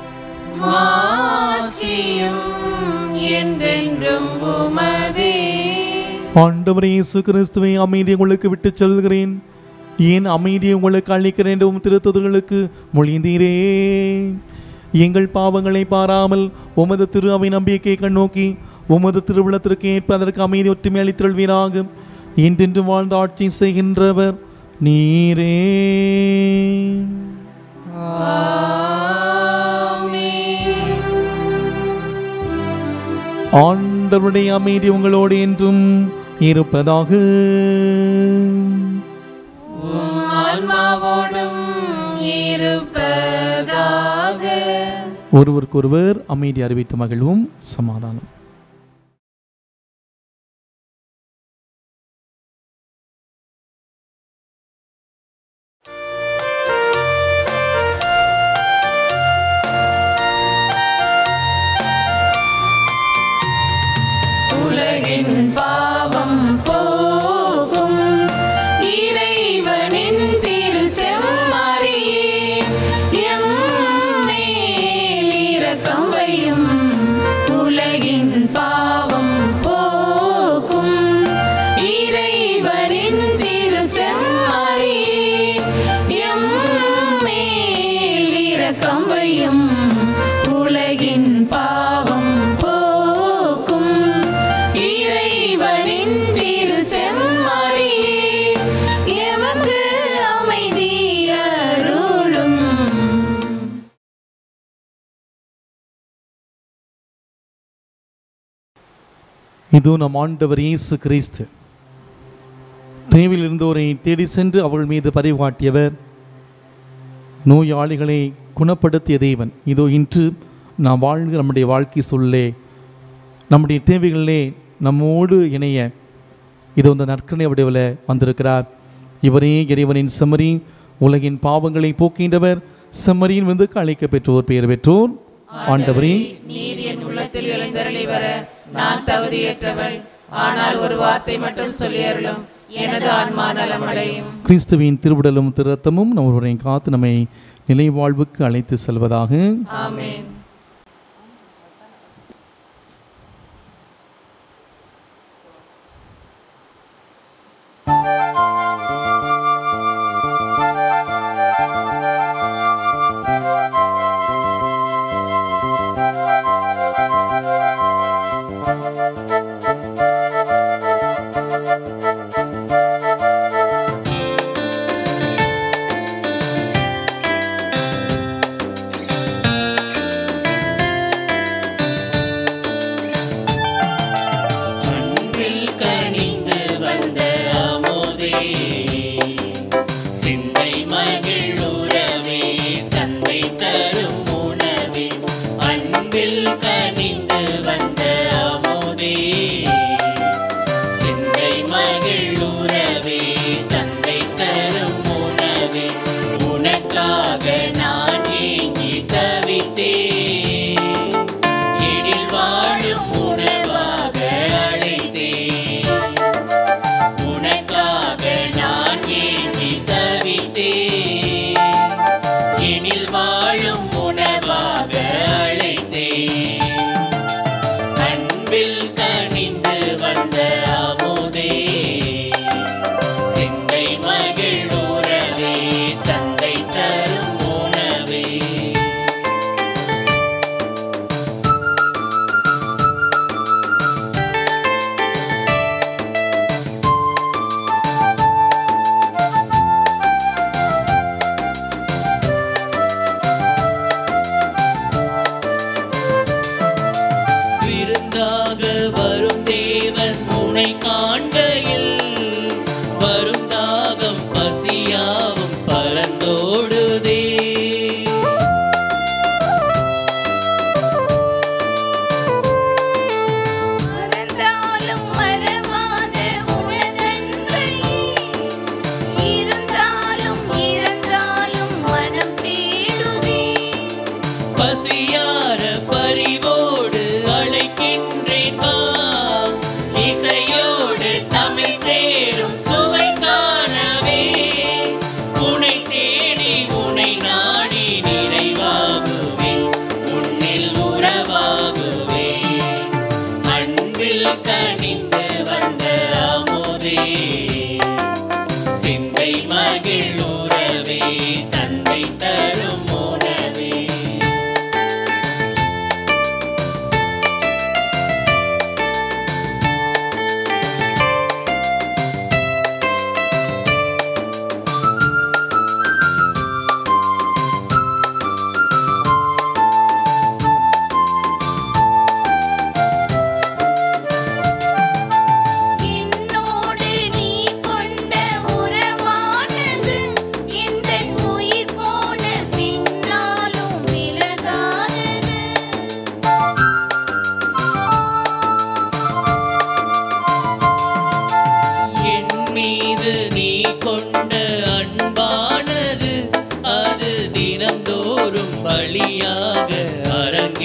மாட்சியும் என்றென்றும் உமதே ஆண்டவரே இயேசு கிறிஸ்துவை அமைதியை உங்களுக்கு விட்டுச் செல்கிறேன் ஏன் அமைதியை உங்களுக்கு அளிக்கிறேன் என்று உம் திருத்ததுகளுக்கு மொழிந்தீரே எங்கள் பாவங்களை பாராமல் உமது திரு அவை நம்பிக்கை கண்ணோக்கி உமது திருவிழத்திற்கு ஏற்ப அதற்கு அமைதி ஒற்றுமை அளித்தல்வீராக என்றென்று வாழ்ந்து ஆட்சி செய்கின்றவர் நீரே ஆண்டவருடைய அமைதி உங்களோடு என்றும் இருப்பதாக ஆன்மாவோடும் இருப்பதாக ஒருவருக்கொருவர் அமைதி அறிவித்து மகிழ்வும் சமாதானம் உலகின் பாவம் போகும் இறைவனின் திரு செம்மறியே எம் மேல் இரக்கம் வையும் உலகின் பாவம் போகும் இறைவனின் திரு செம்மறியே எம் மேல் இரக்கம் வையும் உலகின் பாவம் போக்கும் இறைவனின் திரு செம்மறியே எமக்கு அமைதி அருளும் இதோ நம் ஆண்டவர் இயேசு கிறிஸ்து தேவில் இருந்தோரை தேடி சென்று அவள் மீது பரிவாட்டியவர் நோயாளிகளை குணப்படுத்திய தேவன் இதோ இன்று நாம் வாழ்கிற நம்முடைய வாழ்க்கை சொல்லே நம்முடைய தேவைகளிலே நம்மோடு இணைய இதோ இந்த நற்கனை வடிவில் வந்திருக்கிறார் இவரே இறைவனின் செம்மறி உலகின் பாவங்களை போக்கின்றவர் செம்மறியின் வந்து அழைக்க பெற்றோர் பெயர் பெற்றோர் ஆண்டவரே நீர் என் உள்ளத்தில் எழுந்தருளி வர நான் தகுதியற்றவள் ஆனால் ஒரு வார்த்தை மட்டும் சொல்லியருளும் எனது ஆன்மா நலமடையும் கிறிஸ்துவின் திருவுடலும் திருத்தமும் நம்மளுடைய காத்து நம்மை நிலை வாழ்வுக்கு அழைத்து செல்வதாக ஆமென் ஆண்டவரே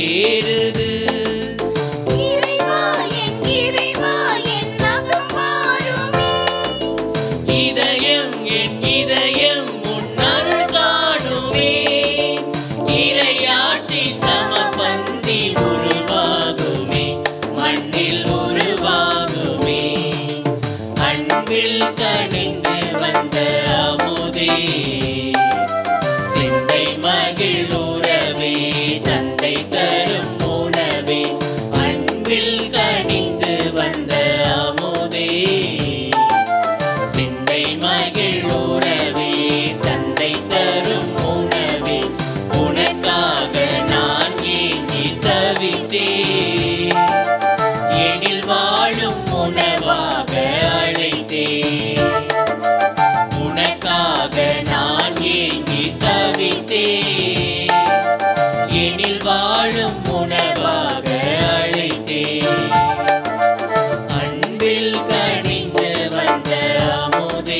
ஏறுது இறைவா என் இறைவா என் நகம் மாறுமே இதயம் என் இதயம் உன்னருள் காணுமே இரையாட்சி சமபந்தி உருவாகுமே மண்ணில் உருவாகுமே அன்பில் கணிந்து வந்த அமுதே சிந்தை மகிழுறவே தந்தை தரும் உணவே அன்பில் கணிந்து வந்த அமுதே சிந்தை மகிழுறவே தந்தை தரும் உணவே உனக்காக நான் ஏங்கி தவித்தேன் எனில் வாழும் உணவாக அழைத்தேன் உனக்காக நான் ஏங்கி தவித்தேன் எனில் வாழும் உணவாக அழைத்தேன் அன்பில் கணிந்து வந்த அமுதே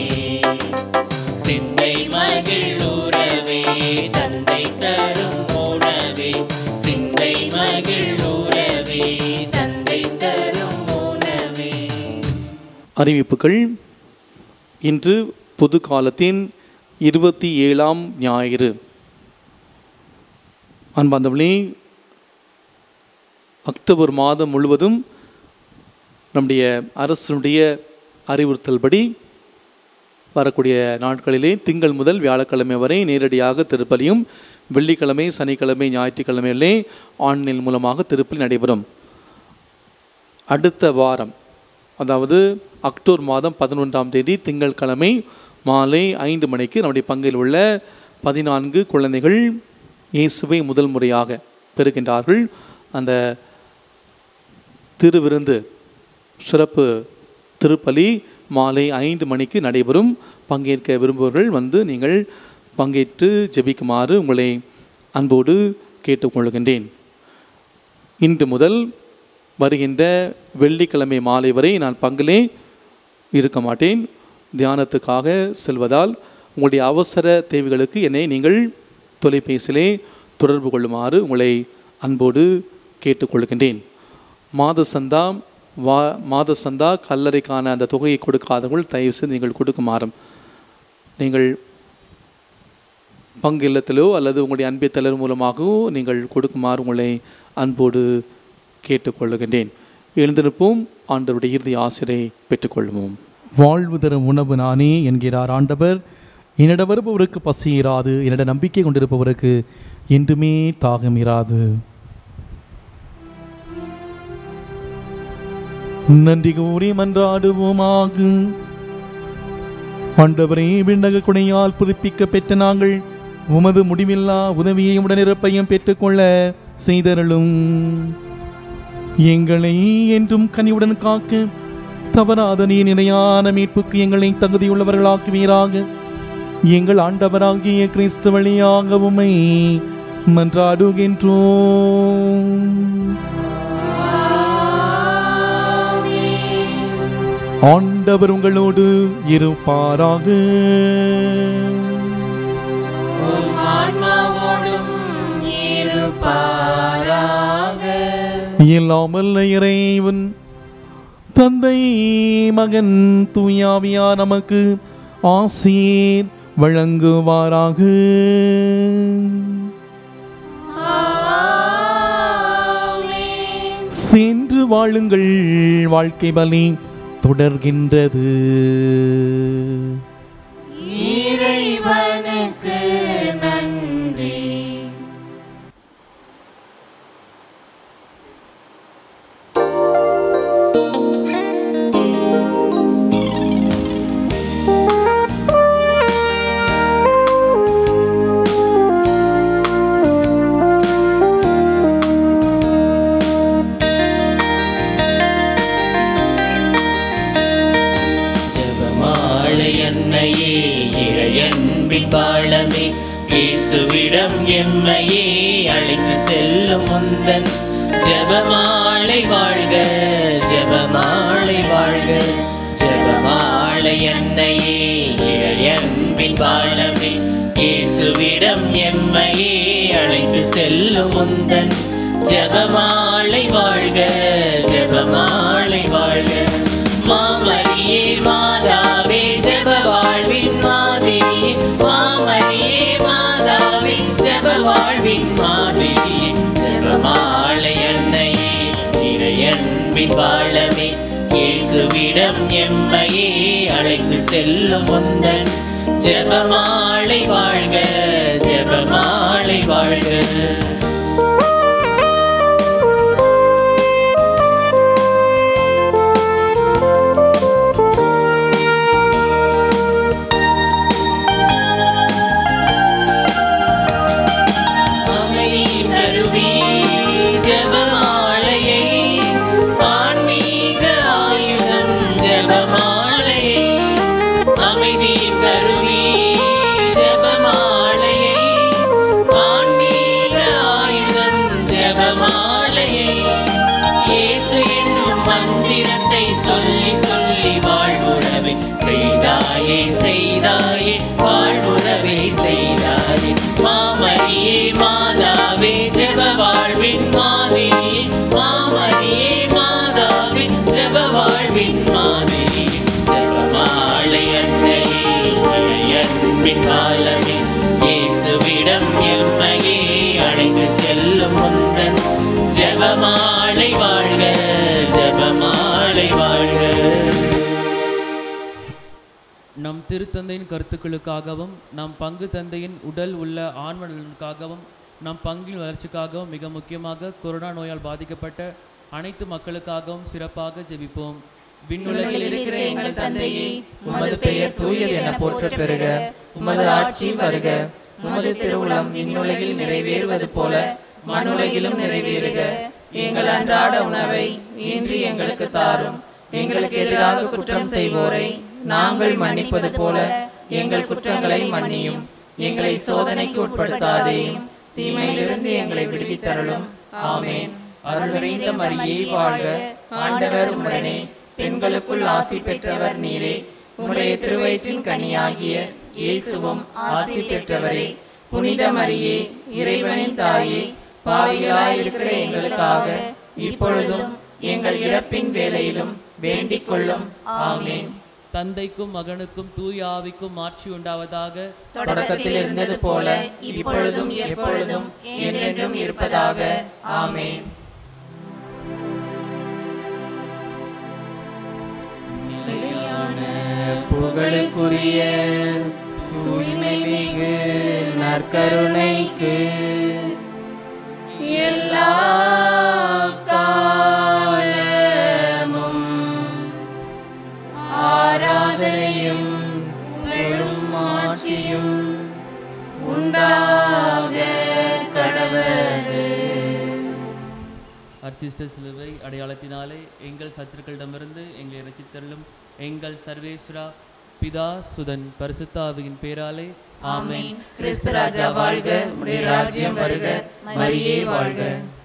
சிந்தை மகிழுறவே தந்தை தரும் உணவே சிந்தை மகிழுறவே தந்தை தரும் உணவே அறிவிப்புகள் இன்று பொது காலத்தின் இருபத்தி ஏழாம் ஞாயிறு அன்பாந்தவளே அக்டோபர் மாதம் முழுவதும் நம்முடைய அரசனுடைய அறிவுறுத்தல்படி வரக்கூடிய நாட்களிலே திங்கள் முதல் வியாழக்கிழமை வரை நேரடியாக திருப்பலியும் வெள்ளிக்கிழமை சனிக்கிழமை ஞாயிற்றுக்கிழமையிலே ஆன்லைன் மூலமாக திருப்பலி நடைபெறும் அடுத்த வாரம் அதாவது அக்டோபர் மாதம் பதினொன்றாம் தேதி திங்கட்கிழமை மாலை ஐந்து மணிக்கு நம்முடைய பங்கில் உள்ள பதினான்கு குழந்தைகள் இயேசுவை முதல் முறையாக பெறுகின்றார்கள் அந்த திருவிருந்து சிறப்பு திருப்பலி மாலை ஐந்து மணிக்கு நடைபெறும் பங்கேற்க விரும்புபவர்கள் வந்து நீங்கள் பங்கேற்று ஜெபிக்குமாறு உங்களை அன்போடு கேட்டுக்கொள்கின்றேன் இன்று முதல் வருகின்ற வெள்ளிக்கிழமை மாலை வரை நான் பங்கிலே இருக்க மாட்டேன் தியானத்துக்காக செல்வதால் உங்களுடைய அவசர தேவைகளுக்கு என்னை நீங்கள் தொலைபேசியிலே தொடர்பு கொள்ளுமாறு உங்களை அன்போடு கேட்டுக்கொள்கின்றேன் மாத சந்தா வா மாத சந்தா கல்லறைக்கான அந்த தொகையை கொடுக்காதவர்கள் தயவு செய்து நீங்கள் கொடுக்குமாறும் நீங்கள் பங்கு இல்லத்திலோ அல்லது உங்களுடைய அன்பை தளர் மூலமாகவோ நீங்கள் கொடுக்குமாறு உங்களை அன்போடு கேட்டுக்கொள்ளுகின்றேன் எழுந்திருப்போம் ஆண்டவருடைய இறுதி ஆசிரியை பெற்றுக்கொள்வோம் வாழ்வு தரும் உணவு நானே என்கிறார் ஆண்டவர் என்னிடம் வருபவருக்கு பசி இராது என்னிடம் நம்பிக்கை கொண்டிருப்பவருக்கு என்றுமே தாகம் இராது நன்றி கூறி மன்றாடுவோமாக ஆண்டவரே விண்ணக குணையால் புதுப்பிக்க பெற்ற நாங்கள் உமது முடிவில்லா உதவியையும் உடனிருப்பையும் பெற்றுக்கொள்ள செய்தருளும் எங்களை என்றும் கனிவுடன் காக்க தவறாத நீ நிலையான மீட்புக்கு எங்களை தகுதியுள்ளவர்களாக்குவீராக எங்கள் ஆண்டவராகிய கிறிஸ்து வழியாக உம்மை மன்றாடுகின்றோம் ஆண்டவர் உங்களோடு இருப்பாராக உம் ஆன்மாவோடும் இருப்பாராக இல்லாமல் இறைவன் தந்தை மகன் தூயாவியா நமக்கு ஆசீர் வழங்குவாராக ஆமென். சென்று வாழுங்கள் வாழ்க்கை பலி தொடர்கின்றது இறைவனுக்கு நன்றி ஜெபமாலை அன்னையே இறையன்பின் பாலமே இயேசுவிடம் எம்மையே அழைத்து செல்லும் முந்தன் ஜெபமாலை வாழ்க ஜெபமாலை வாழ்க ஜெபமாலை அன்னையே இறையன்பின் பாலமே இயேசுவிடம் எம்மையே அழைத்து செல்லும் முந்தன் ஜெபமாலை வாழ்க ஜெபமாலை வாழ்க மாமரியே மாதாவே ஜெப வாழ்வின் மாதிரியே மாமரியே மாதாவே ஜெப வாழ்வின் மாதிரியே ஜெபமாலை அன்னையே இறையன்பின் வாழவே இயேசுவிடம் எம்மையே அழைத்து செல்லும் முந்தன் ஜெபமாலை வாழ்க ஜெபமாலை வாழ்க அமைதியின் கருவி ஜெபமாலையை ஆன்மீக ஆயுதம் ஜெபமாலையை அமைதியின் கருவி ஜெபமாலையை ஆன்மீக ஆயுதம் ஜெபமாலையை இயேசு என்னும் மந்திரத்தை சொல்லி சொல்லி வாழ்வுறவை செய்தாயே செய்தாயே வாழ்வுறவை செய்தாயே மாமரியே மாதாவே ஜெப வாழ்வின் மாதிரியே மாமரியே மாதாவே ஜெப வாழ்வின் மாதிரியே ஜெபமாலை அன்னையே இறையன்பின் காலமே இயேசுவிடம் எம்மையே அழைத்து செல்லும் முந்தன் ஜெபமாலை வாழ்க ஜெபமாலை வாழ்க நம் திருத்தந்தையின் கருத்துக்களுக்காகவும் நம் பங்கு தந்தையின் உடல் உள்ள ஆன்ம நலனுக்காகவும் நம் பங்கின் வளர்ச்சிக்காகவும் மிக முக்கியமாக கொரோனா நோயால் பாதிக்கப்பட்ட அனைத்து மக்களுக்காகவும் சிறப்பாக ஜெபிப்போம் விண்ணுலகில் இருக்கிற எங்கள் தந்தையே உமது பெயர் தூயது என போற்றப் பெறுக உமது ஆட்சி வருக உமது திருவுளம் விண்ணுலகில் நிறைவேறுவது போல மண்ணுலகிலும் நிறைவேறுக எங்கள் அன்றாட உணவை இன்று எங்களுக்கு தாரும் எங்களுக்கு எதிராக குற்றம் செய்வோரை நாங்கள் மன்னிப்பது போல எங்கள் குற்றங்களை மன்னியும் எங்களை சோதனைக்கு உட்படுத்தாதேயும் தீமையிலிருந்து எங்களை விடுவித்தருளும் ஆமென் அருள் நிறைந்த மரியே வாழ்க ஆண்டவர் உடனே பெண்களுக்குள் ஆசி பெற்றவர் நீரே உம்முடைய திருவயிற்றின் கனியாகிய இயேசுவும் ஆசி பெற்றவரே புனித மரியே இறைவனின் தாயே பாவிகளாயிருக்கிற எங்களுக்காக இப்பொழுதும் எங்கள் இறப்பின் வேளையிலும் வேண்டிக் கொள்ளும் ஆமென் தந்தைக்கும் மகனுக்கும் தூய ஆவிக்கும் மாட்சி உண்டாவதாக தொடக்கத்தில் இருந்தது போல இப்பொழுதும் எப்பொழுதும் என்றென்றும் இருப்பதாக ஆமென் புகழுக்குரிய தூய்மை மிகு நற்கருணைக்கு எல்லா காலமும் ஆராதனையும் புகழும் ஆட்சியும் உண்டாக கடவது அர்ச்சிஷ்ட சிலுவை அடையாளத்தினாலே எங்கள் சத்துருக்களிடமிருந்து எங்களை ரசித்தருளும் எங்கள் சர்வேஸ்வரா பிதா சுதன் பரிசுத்தாவியின் பேராலே ஆமென் கிறிஸ்து ராஜா வாழ்க உடைய ராஜ்யம் வருக மரியே வாழ்க